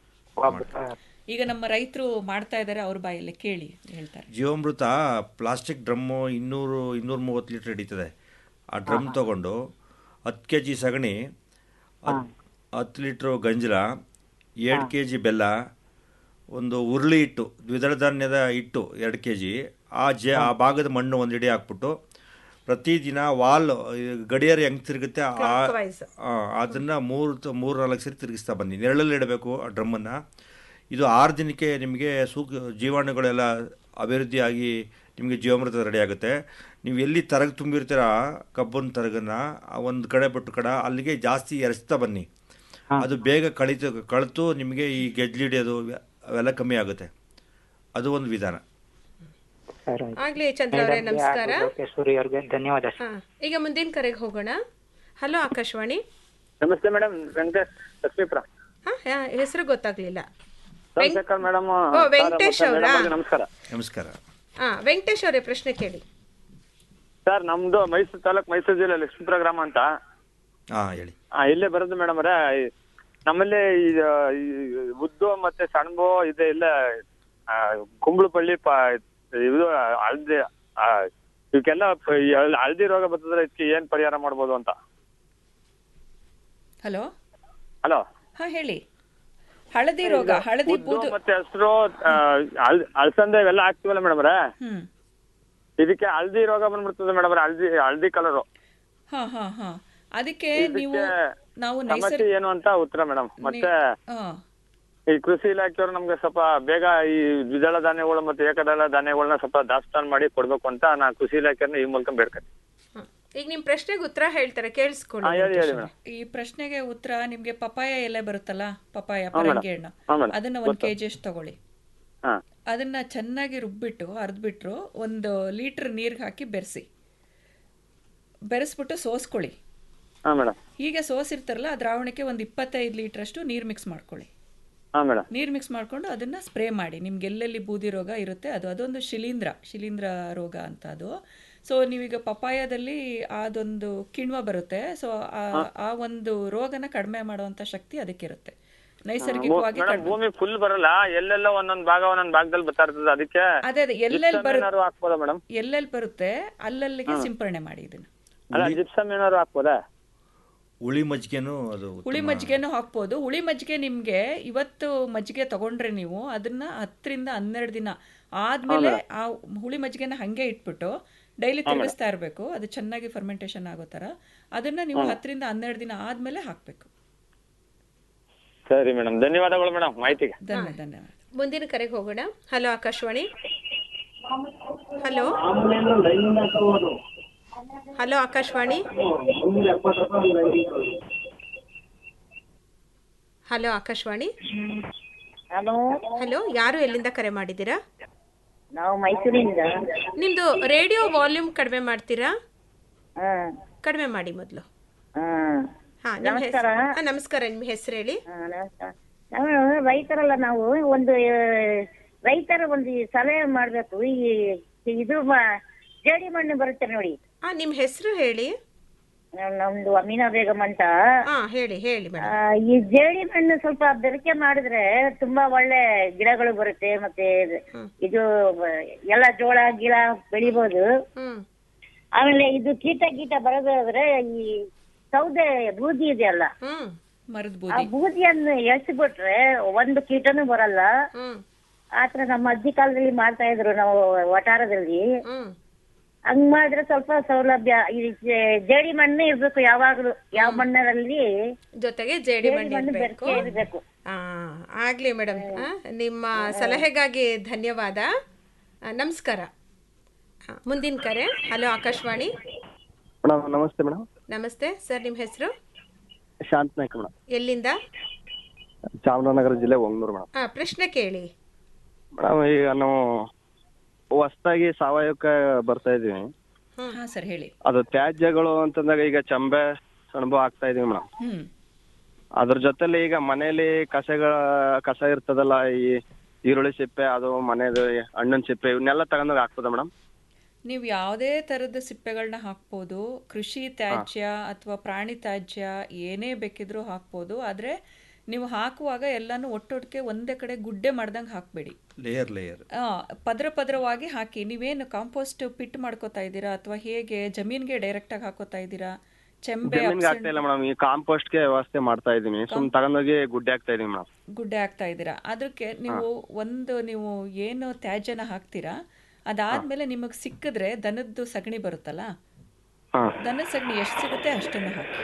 N: ಈಗ ನಮ್ಮ ರೈತರು ಮಾಡ್ತಾ ಇದ್ದಾರೆ ಅವ್ರ ಬಾಯಲ್ಲಿ ಕೇಳಿ ಹೇಳ್ತಾರೆ
O: ಜೀವಾಮೃತ ಪ್ಲಾಸ್ಟಿಕ್ ಡ್ರಮ್ಮು ಇನ್ನೂರು ಇನ್ನೂರ ಮೂವತ್ತು ಲೀಟ್ರ್ ಹಿಡಿತದೆ ಆ ಡ್ರಮ್ ತಗೊಂಡು ಹತ್ತು ಕೆ ಜಿ ಸಗಣಿ ಹತ್- ಹತ್ತು ಲೀಟ್ರು ಗಂಜಲ ಎರಡು ಕೆ ಜಿ ಬೆಲ್ಲ ಒಂದು ಉರುಳಿ ಹಿಟ್ಟು ದ್ವಿದಳ ಧಾನ್ಯದ ಹಿಟ್ಟು ಎರಡು ಕೆ ಜಿ ಆ ಜ ಆ ಭಾಗದ ಮಣ್ಣು ಒಂದು ಹಿಡಿ ಹಾಕ್ಬಿಟ್ಟು ಪ್ರತಿದಿನ ವಾಲ್ ಗಡಿಯಾರ ಹೆಂಗೆ ತಿರುಗುತ್ತೆ ಆ
M: Clockwise.
O: ಆ, ಅದನ್ನ ಮೂರು ತ- ಮೂರು ನಾಲ್ಕು ಸರಿ ತಿರುಗಿಸ್ತಾ ಬನ್ನಿ ನೆರಳಲ್ಲಿ ಇಡಬೇಕು ಆ ಡ್ರಮ್ಮನ್ನು ಇದು ಆರು ದಿನಕ್ಕೆ ನಿಮಗೆ ಸೂಕ್ ಜೀವಾಣುಗಳೆಲ್ಲ ಅಭಿವೃದ್ಧಿಯಾಗಿ ನಿಮಗೆ ಜೀವಾಮೃತ ರೆಡಿ ಆಗುತ್ತೆ ನೀವು ಎಲ್ಲಿ ತರಗ ತುಂಬಿರ್ತೀರ ಕಬ್ಬನ ತರಗನ್ನ ಒಂದು ಕಡೆ ಬಿಟ್ಟು ಕಡೆ ಅಲ್ಲಿಗೆ ಜಾಸ್ತಿ ಎರಚ್ತಾ ಬನ್ನಿ ಅದು ಬೇಗ ಕಳಿತು ಕಳಿತು ನಿಮಗೆ ಈ ಗೆಜ್ಲಿ ಹಿಡಿಯೋದು ಅವೆಲ್ಲ ಕಮ್ಮಿ ಆಗುತ್ತೆ ಅದು ಒಂದು ವಿಧಾನ
M: ಆಗ್ಲಿ ಚಂದ್ರ ಅವರೇ ನಮಸ್ಕಾರ
S: ಸೂರ್ಯ ಅವ್ರಿಗೆ ಧನ್ಯವಾದ
M: ಹಾ ಈಗ ಮುಂದಿನ ಕರೆಗೆ ಹೋಗೋಣ ಹಲೋ ಆಕಾಶವಾಣಿ
P: ನಮಸ್ತೆ ಮೇಡಮ್ ವೆಂಕಟೇಶ್ ಲಕ್ಷ್ಮೀಪುರ
M: ಹಾ ಹೆಸರು ಗೊತ್ತಾಗ್ಲಿಲ್ಲ
P: ಸೋಮಶೇಖರ್ ಮೇಡಮ್
M: ಓ, ವೆಂಕಟೇಶ್ ಅವ್ರಾ?
P: ನಮಸ್ಕಾರ
O: ನಮಸ್ಕಾರ
M: ಹಾ ವೆಂಕಟೇಶ್ ಅವರೇ ಪ್ರಶ್ನೆ ಕೇಳಿ
P: ಸರ್ ನಮ್ದು ಮೈಸೂರು ತಾಲೂಕ್ ಮೈಸೂರು ಜಿಲ್ಲೆ ಲಕ್ಷ್ಮೀಪುರ ಗ್ರಾಮ ಅಂತ
O: ಹಾಂ ಹೇಳಿ
P: ಆ, ಇಲ್ಲೇ ಬರೋದು ಮೇಡಮ್ ಅವರೇ ನಮ್ಮಲ್ಲಿ ಈ- ಈ ಉದ್ದು ಮತ್ತೆ ಸಣ್ಬು ಇದೆ ಇಲ್ಲ ಆ, ಕುಂಬಳಪಳ್ಳಿ ಪ ಇದು ಹಳದಿ ಆ, ಇವಕ್ಕೆಲ್ಲ ಪ- ಈ ಹಳ್- ಹಳದಿ ರೋಗ ಬರ್ತದ್ರೆ ಇದಕ್ಕೆ ಏನ್ ಪರಿಹಾರ ಮಾಡ್ಬೋದು ಅಂತ
N: ಹಲೋ
P: ಹಲೋ
N: ಹಾ ಹೇಳಿ ಹಳದಿ ರೋಗ ಹಳದಿ
P: ಉದ್ದು
N: ಬೂದು
P: ಮತ್ತೆ ಹಸಿರು ಅಳಸಂದೆ ಇವೆಲ್ಲ ಹಾಕ್ತಿವಲ್ಲ ಮೇಡಮ್ ಅವರೇ
N: ಹ್ಮ್
P: ಇದಕ್ಕೆ ಹಳದಿ ರೋಗ ಬಂದ್ಬಿಡ್ತದೆ ಮೇಡಮ್ ಹಳದಿ ಹಳದಿ ಕಲರು
N: ಹಾ ಹಾ ಹಾ ಅದಕ್ಕೆ ನೀವು
P: ಇದಕ್ಕೆ
N: ನಾವು
P: ಸಮಸ್ಯೆ
N: ನೈಸರ್ಗಿಕ
P: ಏನು ಅಂತ ಉತ್ತರ ಮೇಡಮ್ ಮತ್ತೆ
N: ಹಾ
P: ಈ ಕೃಷಿ ಇಲಾಖೆಯವರು ನಮ್ಗೆ ಸ್ವಲ್ಪ ಬೇಗ ಈ ದ್ವಿದಳ ಧಾನ್ಯಗಳು ಮತ್ತೆ ಏಕದಳ ಧಾನ್ಯಗಳನ್ನ ಸ್ವಲ್ಪ ದಾಸ್ತಾನು ಮಾಡಿ ಕೊಡ್ಬೇಕು ಅಂತ ನಾ ಕೃಷಿ ಇಲಾಖೆಯನ್ನ ಈ ಮೂಲಕ ಬೇಡ್ಕತ್ತೀನಿ
M: ಈಗ ನಿಮ್ ಪ್ರಶ್ನೆಗೆ ಉತ್ತರ ಹೇಳ್ತಾರೆ ಕೇಳಿಸ್ಕೊಳ್ಳಿ
P: ಹಾ, ಹೇಳಿ ಹೇಳಿ ಮೇಡಮ್
N: ಈ ಪ್ರಶ್ನೆಗೆ ಉತ್ತರ ನಿಮ್ಗೆ ಪಪಾಯ ಎಲೆ ಬರುತ್ತಲ್ಲ ಪಪಾಯ
P: ಹಾ, ಮೇಡಮ್.
N: ಪರಂಗಿ ಹಣ್ಣು
P: ಹಾ, ಮೇಡಮ್.
N: ಅದನ್ನ ಒಂದ್
P: ಗೊತ್ತು.
N: ಕೆಜಿ ಅಷ್ಟು ತಗೊಳ್ಳಿ
P: ಹಾ
N: ಅದನ್ನ ಚೆನ್ನಾಗಿ ರುಬ್ಬಿಟ್ಟು ಅರ್ದ್ಬಿಟ್ರು ಒಂದು ಲೀಟರ್ ನೀರ್ಗೆ ಹಾಕಿ ಬೆರೆಸಿ ಬೆರೆಸ್ಬಿಟ್ಟು ಸೋಸ್ಕೊಳ್ಳಿ
P: ಹಾ ಮೇಡಮ್
N: ಹೀಗೆ ಸೋಸಿರ್ತಾರಲ್ಲ ಆ ದ್ರಾವಣಕ್ಕೆ ಒಂದು ಇಪ್ಪತ್ತೈದು ಲೀಟ್ರಷ್ಟು ನೀರು ಮಿಕ್ಸ್ ಮಾಡ್ಕೊಳ್ಳಿ
P: ಹಾ ಮೇಡಮ್
N: ನೀರು ಮಿಕ್ಸ್ ಮಾಡ್ಕೊಂಡು ಅದನ್ನ ಸ್ಪ್ರೇ ಮಾಡಿ ನಿಮ್ಗೆ ಎಲ್ಲೆಲ್ಲಿ ಬೂದಿ ರೋಗ ಇರುತ್ತೆ ಅದು ಅದೊಂದು ಶಿಲೀಂಧ್ರ ಶಿಲೀಂಧ್ರ ರೋಗ ಅಂತ ಅದು ಸೊ ನೀವೀಗ ಪಪಾಯದಲ್ಲಿ ಅದೊಂದು ಕಿಣ್ವ ಬರುತ್ತೆ ಸೊ ಆ ಒಂದು ರೋಗನ ಕಡಿಮೆ ಮಾಡುವಂತ ಶಕ್ತಿ ಅದಕ್ಕಿರುತ್ತೆ ನೈಸರ್ಗಿಕವಾಗಿ
P: ಮೇಡಮ್
N: ಕಡಿಮೆ
P: ಭೂಮಿ ಫುಲ್ ಬರಲ್ಲ ಎಲ್ಲೆಲ್ಲ ಒಂದೊಂದ್ ಭಾಗ ಒಂದೊಂದ್ ಭಾಗದಲ್ಲಿ ಬರ್ತಾ ಇರ್ತದೆ ಅದಕ್ಕೆ
N: ಅದೇ ಅದೇ ಎಲ್ಲೆಲ್ಲಿ
P: gypsum
N: ಬರುತ್ತೆ
P: ಏನಾದ್ರು ಹಾಕ್ಬೋದಾ ಮೇಡಮ್
N: ಎಲ್ಲೆಲ್ಲಿ ಬರುತ್ತೆ ಅಲ್ಲಲ್ಲಿಗೆ
P: ಹಾ.
N: ಸಿಂಪರಣೆ ಮಾಡಿ ಇದನ್ನ
P: ಅಲ್ಲ ಜಿಪ್ಸಮ್ ಏನಾದ್ರು ಹಾಕ್ಬೋದಾ
O: ಹುಳಿ ಮಜ್ಜಿಗೆನೂ ಅದು
N: ಹುಳಿ ಮಜ್ಜಿಗೆನೂ ಹಾಕ್ಬೋದು ಹುಳಿ ಮಜ್ಜಿಗೆ ನಿಮ್ಗೆ ಇವತ್ತು ಮಜ್ಜಿಗೆ ತಗೊಂಡ್ರೆ ನೀವು ಅದನ್ನ ಹತ್ತರಿಂದ ಹನ್ನೆರಡು ದಿನ ಆದ್ಮೇಲೆ ಆ ಹುಳಿ ಮಜ್ಜಿಗೆನ ಹಂಗೆ ಇಟ್ಬಿಟ್ಟು ಡೈಲಿ
P: ಹಾ,
N: ತಿರುಗಿಸ್ತಾ ಇರಬೇಕು ಅದು ಚೆನ್ನಾಗಿ ಫರ್ಮೆಂಟೇಶನ್ ಆಗೋ ಥರ ಅದನ್ನ ನೀವು
P: ಹ್ಮ್.
N: ಹತ್ತರಿಂದ ಹನ್ನೆರಡು ದಿನ ಆದ್ಮೇಲೆ ಹಾಕ್ಬೇಕು
P: ಸರಿ ಮೇಡಮ್ ಧನ್ಯವಾದಗಳು ಮೇಡಮ್ ಮಾಹಿತಿಗೆ
N: ಧನ್ಯ ಧನ್ಯವಾದ
M: ಮುಂದಿನ ಕರೆಗೆ ಹೋಗೋಣ hello Akashvani hello hello Akashvani hello Akashvani
T: hello
M: hello ಯಾರು ಎಲ್ಲಿಂದ ಕರೆ ಮಾಡಿದ್ದೀರಾ
T: ನಾವು ಮೈಸೂರಿಂದ
M: ನಿಮ್ದು ರೇಡಿಯೋ ವಾಲ್ಯೂಮ್ ಕಡಿಮೆ ಮಾಡ್ತೀರಾ
T: ಹಾ
M: ಕಡಿಮೆ ಮಾಡಿ ಮೊದಲು
T: ಹಾ
M: ಹಾ ನಿಮ್ಮ
T: ನಮಸ್ಕಾರ.
M: ಹೆಸರು ಹಾ, ನಮಸ್ಕಾರ ನಿಮ್ಮ ಹೆಸರು ಹೇಳಿ
T: ಹಾ, ನಮಸ್ಕಾರ. ನಾವು ರೈತರಲ್ಲ ನಾವು ಒಂದು ಆ, ರೈತರ ಒಂದು ಸಲಹೆ ಮಾಡ್ಬೇಕು ಈ ಇದು ಮ- ಜೇಡಿ ಮಣ್ಣು ಬರುತ್ತೆ ನೋಡಿ
M: ಹಾ ನಿಮ್ಮ ಹೆಸರು ಹೇಳಿ
T: ನಮ್ದು ಅಮೀನಾ ಬೇಗಂ ಅಂತ
M: ಹಾ ಹೇಳಿ ಹೇಳಿ
T: ಆ,
M: ಮೇಡಮ್
T: ಈ ಜೇಡಿ ಮಣ್ಣು ಸ್ವಲ್ಪ ಬೆರಕೆ ಮಾಡಿದ್ರೆ ತುಂಬಾ ಒಳ್ಳೆ ಗಿಡಗಳು ಬರುತ್ತೆ ಮತ್ತೆ ಇದು ಬ- ಎಲ್ಲ ಜೋಳ ಗಿಡ ಬೆಳಿಬೋದು ಆಮೇಲೆ ಇದು ಕೀಟ ಗೀಟ ಬರೋದಾದ್ರೆ ಈ ಸೌದೆ ಬೂದಿ ಇದೆಯಲ್ಲ
N: ಮರದ
T: ಆ ಬೂದಿಯನ್ನು ಎಳ್ಸಿಬಿಟ್ರೆ ಒಂದು ಕೀಟನೂ ಬರಲ್ಲ ಆತರ ನಮ್ಮ ಅಜ್ಜಿ ಕಾಲದಲ್ಲಿ ಮಾಡ್ತಾ ಇದ್ರು ನಾವು ವಟಾರದಲ್ಲಿ ಹಂಗ್ ಮಾಡಿದ್ರೆ ಸ್ವಲ್ಪ ಸೌಲಭ್ಯ ಈ ಜೆ- ಜೇಡಿ ಮಣ್ಣು ಇರ್ಬೇಕು ಯಾವಾಗ್ಲೂ ಯಾವ ಮಣ್ಣಲ್ಲಿ
M: ಜೊತೆಗೆ ಜೇಡಿ ಮಣ್ಣು ಇರ್ಬೇಕು
T: ಬೆರಕೆ ಇರ್ಬೇಕು
M: ಆ, ಆಗ್ಲಿ ಮೇಡಮ್ ನಿಮ್ಮ ಸಲಹೆಗಾಗಿ ಧನ್ಯವಾದ ಆ, ನಮಸ್ಕಾರ ಆ, ಮುಂದಿನ ಕರೆ ಹಲೋ ಆಕಾಶವಾಣಿ
U: ಮೇಡಮ್ ನಮಸ್ತೆ ಮೇಡಮ್
M: ನಮಸ್ತೆ ಸರ್ ನಿಮ್ಮ ಹೆಸರು
U: ಶಾಂತ್ ನಾಯ್ಕ ಮೇಡಮ್
M: ಎಲ್ಲಿಂದ
U: ಚಾಮರಾಜನಗರ ಜಿಲ್ಲೆ ಒಂಗ್ನೂರು ಮೇಡಮ್
M: ಆ, ಪ್ರಶ್ನೆ ಕೇಳಿ
U: ಮೇಡಮ್ ಈಗ ನಾವು ಹೊಸದಾಗಿ ಸಾವಯವಕ್ಕೆ ಬರ್ತಾ ಇದೀವಿ
N: ಹಾ ಸರ್ ಹೇಳಿ
U: ಅದು ತ್ಯಾಜ್ಯಗಳು ಅಂತಂದಾಗ ಈಗ ಚಂಬೆ ಸೆಣಬು ಹಾಕ್ತಾ ಇದೀವಿ ಮೇಡಮ್
N: ಹ್ಮ್
U: ಅದ್ರ ಜೊತೆಲಿ ಈಗ ಮನೆಯಲ್ಲಿ ಕಸಗಳ ಕಸ ಇರ್ತದಲ್ಲ ಈ ಈರುಳ್ಳಿ ಸಿಪ್ಪೆ ಅದು ಮನೆದು ಹಣ್ಣಿನ ಸಿಪ್ಪೆ ಇವನ್ನೆಲ್ಲ ತಗೊಂಡೋಗಿ ಹಾಕ್ತದ ಮೇಡಮ್
N: ನೀವು ಯಾವುದೇ ಥರದ ಸಿಪ್ಪೆಗಳನ್ನ ಹಾಕ್ಬೋದು ಕೃಷಿ ತ್ಯಾಜ್ಯ ಅಥವಾ ಪ್ರಾಣಿ ತ್ಯಾಜ್ಯ ಏನೇ ಬೇಕಿದ್ರೂ ಹಾಕ್ಬೋದು ಆದರೆ ನೀವು ಹಾಕುವಾಗ ಎಲ್ಲಾನು ಒಟ್ಟೊಟ್ಟಿಗೆ ಒಂದೇ ಕಡೆ ಗುಡ್ಡೆ ಮಾಡ್ದಂಗೆ ಹಾಕಬೇಡಿ
O: ಲೇಯರ್ ಲೇಯರ್
N: ಪದ್ರ ಪದ್ರವಾಗಿ ಹಾಕಿ ನೀವೇನು ಕಾಂಪೋಸ್ಟ್ ಪಿಟ್ ಮಾಡ್ಕೋತಾ ಇದ್ದೀರಾ ಅಥವಾ ಹೇಗೆ ಜಮೀನ್ಗೆ ಡೈರೆಕ್ಟಾಗಿ ಹಾಕೋತಾ ಇದ್ದೀರಾ ಚೆಂಬೆ
U: ಜಮೀನ್ಗೆ
N: ಅಪ್ಸಣೆ-
U: ಆಗ್ತಾ ಇಲ್ಲ ಮೇಡಮ್ ಈ ಕಾಂಪೋಸ್ಟ್ಗೆ ವ್ಯವಸ್ಥೆ ಮಾಡ್ತಾ ಇದೀನಿ ಸುಮ್ ತಗೊಂಡೋಗಿ ಗುಡ್ಡೆ ಹಾಕ್ತಾ ಇದೀನಿ ಮೇಡಮ್
N: ಗುಡ್ಡೆ ಹಾಕ್ತಾ ಇದ್ದೀರಾ ಅದಕ್ಕೆ ನೀವು ಒಂದು ನೀವು ಏನು ತ್ಯಾಜ್ಯನ ಹಾಕ್ತೀರಾ ಅದಾದ್ಮೇಲೆ ನಿಮಗೆ ಸಿಕ್ಕಿದ್ರೆ ದನದ್ದು ಸಗಣಿ ಬರುತ್ತಲ್ಲ
U: ಹಾ
N: ದನದ ಸಗಣಿ ಎಷ್ಟು ಸಿಗುತ್ತೆ ಅಷ್ಟನ್ನು ಹಾಕಿ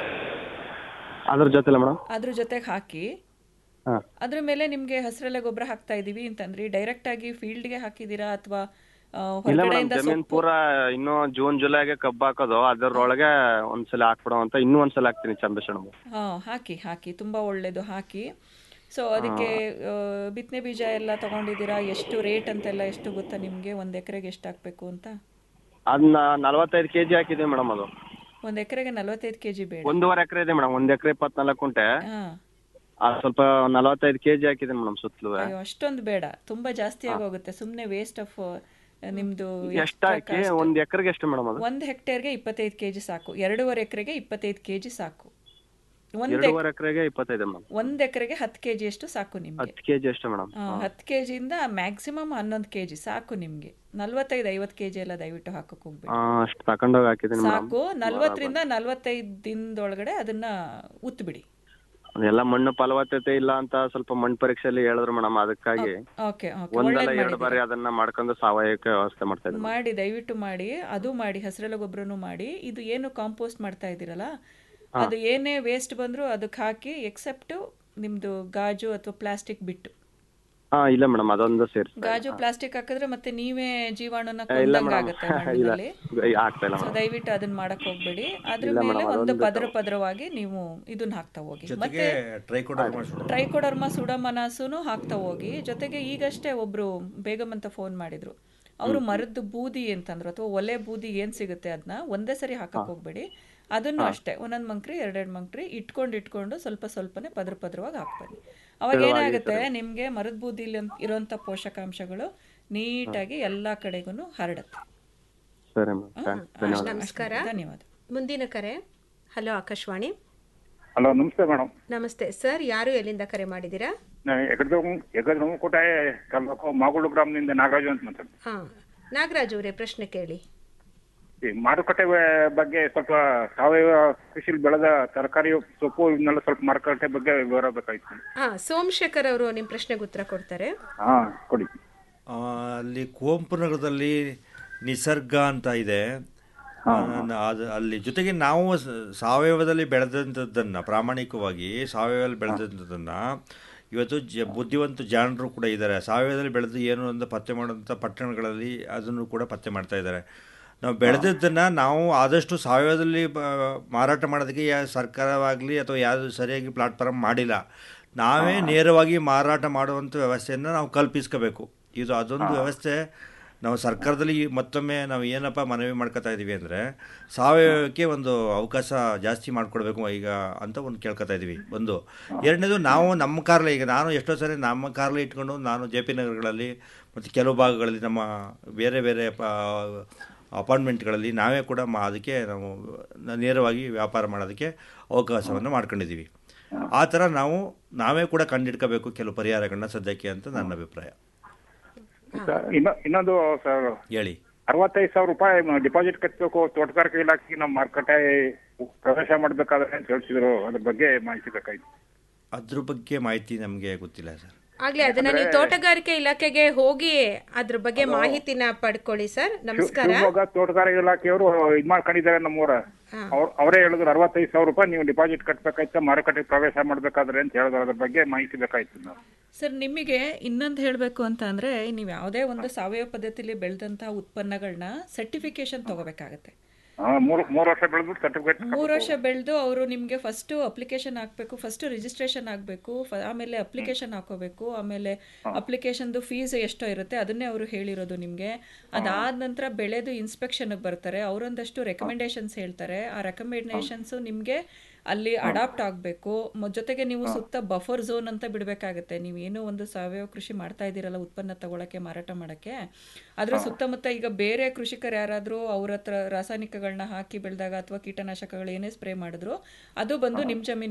U: ಅದ್ರ ಜೊತೆಲ್ಲ ಮೇಡಮ್
N: ಅದ್ರ ಜೊತೆಗೆ ಹಾಕಿ
U: ಹಾ
N: ಅದ್ರ ಮೇಲೆ ನಿಮ್ಗೆ ಹಸಿರೆಲೆ ಗೊಬ್ಬರ ಹಾಕ್ತಾ ಇದೀವಿ ಅಂತಂದ್ರೆ ಡೈರೆಕ್ಟ್ ಆಗಿ ಫೀಲ್ಡ್ಗೆ ಹಾಕಿದೀರಾ ಅಥವಾ
U: ಇಲ್ಲ ಮೇಡಮ್
N: ಹೊರಗಡೆಯಿಂದ
U: ಜಮೀನ್
N: ಸೊಪ್ಪು
U: ಪೂರಾ ಇನ್ನು ಜೂನ್ ಜುಲೈಗೆ ಕಬ್ಬು ಹಾಕೋದು ಅದ್ರೊಳಗೆ ಒಂದ್ಸಲ ಹಾಕ್ಬಿಡೋ ಅಂತ ಇನ್ನೂ ಒಂದ್ಸಲ ಹಾಕ್ತೀನಿ ಚಂಬೆ ಸೆಣಬು
N: ಹಾ ಹಾಕಿ ಹಾಕಿ ತುಂಬಾ ಒಳ್ಳೇದು ಹಾಕಿ ಸೊ ಅದಕ್ಕೆ ಆ, ಬಿತ್ತನೆ ಬೀಜ ಎಲ್ಲ ತಗೊಂಡಿದ್ದೀರಾ ಎಷ್ಟು ರೇಟ್ ಅಂತೆಲ್ಲ ಎಷ್ಟು ಗೊತ್ತಾ ನಿಮ್ಗೆ ಒಂದ್ ಎಕರೆಗೆ ಎಷ್ಟು ಹಾಕ್ಬೇಕು ಅಂತ
U: ಅದನ್ನ ನಲವತ್ತೈದು ಕೆಜಿ ಹಾಕಿದೀವಿ ಮೇಡಮ್ ಅದು
N: ಒಂದ್ ಎಕರೆಗೆ ನಲವತ್ತೈದು ಕೆಜಿ ಬೇಡ
U: ಒಂದೂವರೆ ಎಕರೆ ಇದೆ ಮೇಡಮ್ ಒಂದ್ ಎಕರೆ ಇಪ್ಪತ್ನಾಲ್ಕು ಕುಂಟೆ
N: ಹಾ
U: ಆ ಸ್ವಲ್ಪ ನಲವತ್ತೈದು ಕೆಜಿ ಹಾಕಿದ್ದೀನಿ ಮೇಡಮ್ ಸುತ್ತಲೂ
N: ಅಯ್ಯೋ ಅಷ್ಟೊಂದು ಬೇಡ ತುಂಬಾ ಜಾಸ್ತಿ ಆಗೋಗುತ್ತೆ ಸುಮ್ನೆ ವೇಸ್ಟ್ ಆಫ್ ನಿಮ್ದು
U: ಎಷ್ಟು ಹಾಕಿ ಒಂದ್ ಎಕರೆಗೆ ಎಷ್ಟು ಮೇಡಮ್ ಅದು
N: ಒಂದ್ ಹೆಕ್ಟೇರ್ಗೆ ಇಪ್ಪತ್ತೈದು ಕೆಜಿ ಸಾಕು ಎರಡೂವರೆ ಎಕರೆಗೆ ಇಪ್ಪತ್ತೈದು ಕೆಜಿ ಸಾಕು ಒಂದ್ ಎಕ್-
U: ಎರಡೂವರೆ ಎಕರೆಗೆ ಇಪ್ಪತ್ತೈದು ಮೇಡಮ್
N: ಒಂದ್ ಎಕರೆಗೆ ಹತ್ತು ಕೆಜಿ ಅಷ್ಟು ಸಾಕು ನಿಮ್ಗೆ
U: ಹತ್ತು ಕೆಜಿ ಎಷ್ಟು ಮೇಡಮ್
N: ಹತ್ತು ಕೆಜಿಯಿಂದ ಮ್ಯಾಕ್ಸಿಮಮ್ ಹನ್ನೊಂದು ಕೆಜಿ ಸಾಕು ನಿಮ್ಗೆ ನಲ್ವತ್ತೈದು ಐವತ್ತು ಕೆಜಿ ಎಲ್ಲ ದಯವಿಟ್ಟು ಹಾಕಕ್ ಹೋಗ್ಬೇಡಿ
U: ಅಷ್ಟು ತಕೊಂಡೋಗಿ ಹಾಕಿದ್ದೀನಿ ಮೇಡಮ್
N: ಸಾಕು ನಲ್ವತ್ತರಿಂದ ನಲ್ವತ್ತೈದು ದಿನದೊಳಗಡೆ ಅದನ್ನ ಉತ್ಬಿಡಿ
U: ಅದೆಲ್ಲ ಮಣ್ಣು ಫಲವತ್ತತೆ ಇಲ್ಲ ಅಂತ ಸ್ವಲ್ಪ ಮಣ್ಣು ಪರೀಕ್ಷೆಯಲ್ಲಿ ಹೇಳಿದ್ರು ಮೇಡಮ್ ಅದಕ್ಕಾಗಿ
N: ಓಕೆ ಓಕೆ
U: ಒಂದಲ್ಲ
N: ಒಳ್ಳೇದ್
U: ಎರಡು ಬಾರಿ ಅದನ್ನ ಮಾಡ್ಕೊಂಡು ಸಾವಯವಕ್ಕೆ ವ್ಯವಸ್ಥೆ ಮಾಡ್ತಾ ಇದ್ದೀನಿ
N: ಮಾಡಿ ದಯವಿಟ್ಟು ಮಾಡಿ ಅದು ಮಾಡಿ ಹಸಿರೆಲೆ ಗೊಬ್ಬರನು ಮಾಡಿ ಇದು ಏನು ಕಾಂಪೋಸ್ಟ್ ಮಾಡ್ತಾ ಇದ್ದೀರಲ್ಲ ಅದು ಏನೇ ವೇಸ್ಟ್ ಬಂದರೂ ಅದಕ್ಕೆ ಹಾಕಿ ಎಕ್ಸೆಪ್ಟ್ ನಿಮ್ದು ಗಾಜು ಅಥವಾ ಪ್ಲಾಸ್ಟಿಕ್ ಬಿಟ್ಟು
U: ಹಾ ಇಲ್ಲ ಮೇಡಮ್ ಅದೊಂದು ಸೇರಿ
N: ಗಾಜು ಪ್ಲಾಸ್ಟಿಕ್ ಹಾಕಿದ್ರೆ ಮತ್ತೆ ನೀವೇ ಜೀವಾಣುನ
U: ಇಲ್ಲ
N: ಕೊಂದಂಗ್
U: ಮೇಡಮ್
N: ಆಗುತ್ತೆ
U: ಇಲ್ಲ
N: ಮಣ್ಣಿನಲ್ಲಿ
U: ಆಗ್ತಾ ಇಲ್ಲ
N: ಸೊ
U: ಮೇಡಮ್
N: ದಯವಿಟ್ಟು ಅದನ್ನ ಮಾಡಕ್ ಹೋಗ್ಬೇಡಿ ಅದ್ರ
U: ಇಲ್ಲ
N: ಮೇಲೆ
U: madam,
N: ಒಂದು
U: ಅದೊಂದು
N: ಪದ್ರ ಪದ್ರವಾಗಿ ನೀವು ಇದನ್ನ ಹಾಕ್ತಾ ಹೋಗಿ
O: ಜೊತೆಗೆ
N: ಮತ್ತೆ
O: ಟ್ರೈಕೋಡರ್ಮಾ ಸುಡೋದು.
N: ಟ್ರೈಕೋಡರ್ಮಾ ಸುಡಮನಾಸುನು ಹಾಕ್ತಾ ಹೋಗಿ ಜೊತೆಗೆ ಈಗಷ್ಟೇ ಒಬ್ರು ಬೇಗಮ್ ಅಂತ ಫೋನ್ ಮಾಡಿದ್ರು ಅವರು ಮರದ ಬೂದಿ ಅಂತಂದ್ರು ಅಥವಾ ಒಲೆ ಬೂದಿ ಏನ್ ಸಿಗುತ್ತೆ ಅದನ್ನ ಒಂದೇ ಸರಿ ಹಾಕಕ್ ಹೋಗ್ಬೇಡಿ ಅದನ್ನು ಅಷ್ಟೇ ಒಂದೊಂದ್ ಮಂಕ್ರಿ ಎರಡೆರಡು ಮಂಕ್ರಿ ಇಟ್ಕೊಂಡು ಇಟ್ಕೊಂಡು ಸ್ವಲ್ಪ ಸ್ವಲ್ಪನೇ ಪದ್ರ ಪದ್ರವಾಗಿ ಹಾಕ್ಬನ್ನಿ ಅವಾಗ
U: ತೆಳುವಾಗಿ
N: ಏನಾಗುತ್ತೆ ನಿಮ್ಗೆ ಮರದ ಬೂದಿಲಿ ಇರುವಂತ ಪೋಷಕಾಂಶಗಳು ನೀಟಾಗಿ ಎಲ್ಲಾ ಕಡೆಗೂ ಹರಡುತ್ತೆ
U: ಸರಿ ಮೇಡಮ್ ಧನ್ಯವಾದ
M: ನಮಸ್ಕಾರ
N: ಧನ್ಯವಾದ
M: ಮುಂದಿನ ಕರೆ ಹಲೋ ಆಕಾಶವಾಣಿ
V: ಹಲೋ ನಮಸ್ತೆ ಮೇಡಮ್
M: ನಮಸ್ತೆ ಸರ್ ಯಾರು ಎಲ್ಲಿಂದ ಕರೆ ಮಾಡಿದ್ದೀರಾ
V: ಎಗದ್ರು ಕೋಟೆ ತಾಲೂಕು ಮಾಗುಳು ಗ್ರಾಮದಿಂದ ನಾಗರಾಜು ಅಂತ ಮಾತಾಡ್ತೀನಿ
M: ಹಾ ನಾಗರಾಜ್ ಅವರೇ ಪ್ರಶ್ನೆ ಕೇಳಿ
V: ಈ ಮಾರುಕಟ್ಟೆ ಬ- ಬಗ್ಗೆ ಸ್ವಲ್ಪ ಸಾವಯವ ಕೃಷಿಲಿ ಬೆಳೆದ ತರಕಾರಿ ಸೊಪ್ಪು ಇವನ್ನೆಲ್ಲ ಸ್ವಲ್ಪ ಮಾರುಕಟ್ಟೆ ಬಗ್ಗೆ ವಿವರ ಬೇಕಾಯ್ತು
M: ಹಾ ಸೋಮಶೇಖರ್ ಅವರು ನಿಮ್ಮ ಪ್ರಶ್ನೆಗೆ ಉತ್ತರ ಕೊಡ್ತಾರೆ
V: ಹಾ ಕೊಡಿ
O: ಆ, ಅಲ್ಲಿ ಕುವೆಂಪು ನಗರದಲ್ಲಿ ನಿಸರ್ಗ ಅಂತ ಇದೆ ನಾನು ಅದು ಅಲ್ಲಿ ಜೊತೆಗೆ ನಾವು ಸ- ಸಾವಯವದಲ್ಲಿ ಬೆಳೆದಂಥದ್ದನ್ನು ಪ್ರಾಮಾಣಿಕವಾಗಿ ಸಾವಯವದಲ್ಲಿ ಬೆಳೆದಂಥದ್ದನ್ನು ಇವತ್ತು ಜ ಬುದ್ಧಿವಂತ ಜಾಣರು ಕೂಡ ಇದ್ದಾರೆ ಸಾವಯವದಲ್ಲಿ ಬೆಳೆದು ಏನು ಅಂತ ಪತ್ತೆ ಮಾಡುವಂಥ ಪಟ್ಟಣಗಳಲ್ಲಿ ಅದನ್ನು ಕೂಡ ಪತ್ತೆ ಮಾಡ್ತಾ ಇದ್ದಾರೆ ನಾವು ಬೆಳೆದದ್ದನ್ನು ನಾವು ಆದಷ್ಟು ಸಾವಯವದಲ್ಲಿ ಬ- ಮಾರಾಟ ಮಾಡೋದಕ್ಕೆ ಯಾ ಸರ್ಕಾರವಾಗಲಿ ಅಥವಾ ಯಾವುದು ಸರಿಯಾಗಿ ಪ್ಲಾಟ್ಫಾರ್ಮ್ ಮಾಡಿಲ್ಲ ನಾವೇ ನೇರವಾಗಿ ಮಾರಾಟ ಮಾಡುವಂಥ ವ್ಯವಸ್ಥೆಯನ್ನು ನಾವು ಕಲ್ಪಿಸ್ಕೋಬೇಕು ಇದು ಅದೊಂದು ವ್ಯವಸ್ಥೆ ನಾವು ಸರ್ಕಾರದಲ್ಲಿ ಮತ್ತೊಮ್ಮೆ ನಾವು ಏನಪ್ಪ ಮನವಿ ಮಾಡ್ಕೊತಾ ಇದ್ದೀವಿ ಅಂದರೆ ಸಾವಯವಕ್ಕೆ ಒಂದು ಅವಕಾಶ ಜಾಸ್ತಿ ಮಾಡಿಕೊಡ್ಬೇಕು ಈಗ ಅಂತ ಒಂದು ಕೇಳ್ಕೊತಾ ಇದ್ದೀವಿ ಒಂದು ಎರಡನೇದು ನಾವು ನಮ್ಮ ಕಾರ್ಲೆ ಈಗ ನಾನು ಎಷ್ಟೋ ಸರಿ ನಮ್ಮ ಕಾರ್ಲೆ ಇಟ್ಕೊಂಡು ನಾನು ಜೆ ಪಿ ನಗರಗಳಲ್ಲಿ ಮತ್ತು ಕೆಲವು ಭಾಗಗಳಲ್ಲಿ ನಮ್ಮ ಬೇರೆ ಬೇರೆ ಪ ಅಪಾರ್ಟ್ಮೆಂಟ್ಗಳಲ್ಲಿ ನಾವೇ ಕೂಡ ಮಾ ಅದಕ್ಕೆ ನಾವು ನೇರವಾಗಿ ವ್ಯಾಪಾರ ಮಾಡೋದಕ್ಕೆ ಅವಕಾಶವನ್ನು ಮಾಡ್ಕೊಂಡಿದ್ದೀವಿ ಆ ಥರ ನಾವು ನಾವೇ ಕೂಡ ಕಂಡಿಡ್ಕೋಬೇಕು ಕೆಲವು ಪರಿಹಾರಗಳನ್ನ ಸದ್ಯಕ್ಕೆ ಅಂತ ನನ್ನ ಅಭಿಪ್ರಾಯ
V: ಸರ್, ಇನ್ನ ಇನ್ನೊಂದು ಸರ್
O: ಹೇಳಿ
V: ಅರವತ್ತೈದು ಸಾವಿರ ರೂಪಾಯಿ ಡಿಪಾಸಿಟ್ ಕಟ್ಟಬೇಕು ತೋಟಗಾರಿಕೆ ಇಲಾಖೆಗೆ ನಮ್ಮ ಮಾರುಕಟ್ಟೆ ಪ್ರವೇಶ ಮಾಡಬೇಕಾದ್ರೆ ಅಂತ ಹೇಳ್ತಿದ್ರು ಅದ್ರ ಬಗ್ಗೆ ಮಾಹಿತಿ ಬೇಕಾಯ್ತು
O: ಅದ್ರ ಬಗ್ಗೆ ಮಾಹಿತಿ ನಮಗೆ ಗೊತ್ತಿಲ್ಲ ಸರ್
M: ಆಗ್ಲಿ ಅದನ್ನ ನೀವು ತೋಟಗಾರಿಕೆ ಇಲಾಖೆಗೆ ಹೋಗಿ ಅದ್ರ ಬಗ್ಗೆ ಮಾಹಿತಿನ ಪಡ್ಕೊಳ್ಳಿ ಸರ್ ನಮಸ್ಕಾರ
V: ಶಿವಮೊಗ್ಗ ತೋಟಗಾರಿಕೆ ಇಲಾಖೆಯವರು ಇದ್ ಮಾಡ್ಕೊಂಡಿದ್ದಾರೆ ನಮ್ಮೂರ ಅವ್ರ ಅವರೇ ಹೇಳಿದ್ರು ಅರವತ್ತೈದು ಸಾವಿರ ರೂಪಾಯಿ ನೀವು ಡಿಪಾಸಿಟ್ ಕಟ್ಬೇಕಾಯ್ತು ಮಾರುಕಟ್ಟೆಗೆ ಪ್ರವೇಶ ಮಾಡ್ಬೇಕಾದ್ರೆ ಅಂತ ಹೇಳಿದ್ರು ಅದ್ರ ಬಗ್ಗೆ ಮಾಹಿತಿ ಬೇಕಾಯ್ತು ನಾವು
N: ಸರ್ ನಿಮಗೆ ಇನ್ನೊಂದು ಹೇಳಬೇಕು ಅಂತ ಅಂದರೆ ನೀವು ಯಾವುದೇ ಒಂದು ಸಾವಯವ ಪದ್ಧತಿಲಿ ಬೆಳೆದಂಥ ಉತ್ಪನ್ನಗಳನ್ನ ಸರ್ಟಿಫಿಕೇಶನ್ ತಗೋಬೇಕಾಗತ್ತೆ
V: ಹಾ, ಮೂರು ಮೂರು ವರ್ಷ ಬೆಳೆದ್ಬಿಟ್ಟು ಸರ್ಟಿಫಿಕೇಟ್
N: ಮೂರು ವರ್ಷ ಬೆಳೆದು ಅವರು ನಿಮಗೆ ಫಸ್ಟು ಅಪ್ಲಿಕೇಶನ್ ಹಾಕಬೇಕು ಫಸ್ಟ್ ರಿಜಿಸ್ಟ್ರೇಷನ್ ಆಗಬೇಕು ಆಮೇಲೆ ಅಪ್ಲಿಕೇಶನ್ ಹಾಕೋಬೇಕು ಆಮೇಲೆ ಅಪ್ಲಿಕೇಶನ್ದು ಫೀಸ್ ಎಷ್ಟೋ ಇರುತ್ತೆ ಅದನ್ನೇ ಅವರು ಹೇಳಿರೋದು ನಿಮಗೆ ಅದಾದ ನಂತರ ಬೆಳೆದು ಇನ್ಸ್ಪೆಕ್ಷನ್ಗೆ ಬರ್ತಾರೆ ಅವರೊಂದಷ್ಟು ರೆಕಮೆಂಡೇಶನ್ಸ್ ಹೇಳ್ತಾರೆ ಆ ರೆಕಮೆಂಡೇಶನ್ಸು ನಿಮಗೆ ಅಲ್ಲಿ ಅಡಾಪ್ಟ್ ಆಗಬೇಕು ಜೊತೆಗೆ ನೀವು ಸುತ್ತ ಬಫರ್ ಝೋನ್ ಅಂತ ಬಿಡಬೇಕಾಗುತ್ತೆ ನೀವು ಏನೋ ಒಂದು ಸಾವಯವ ಕೃಷಿ ಮಾಡ್ತಾ ಇದ್ದೀರಲ್ಲ ಉತ್ಪನ್ನ ತಗೊಳಕ್ಕೆ ಮಾರಾಟ ಮಾಡೋಕ್ಕೆ ಅದರ ಸುತ್ತಮುತ್ತ ಈಗ ಬೇರೆ ಕೃಷಿಕರು ಯಾರಾದರೂ ಅವ್ರ ಹತ್ರ ರಾಸಾಯನಿಕಗಳನ್ನ ಹಾಕಿ ಬೆಳೆದಾಗ ಅಥವಾ ಕೀಟನಾಶಕಗಳು ಏನೇ ಸ್ಪ್ರೇ ಮಾಡಿದ್ರು ಅದು ಬಂದು ನಿಮ್ಮ ಜಮೀನು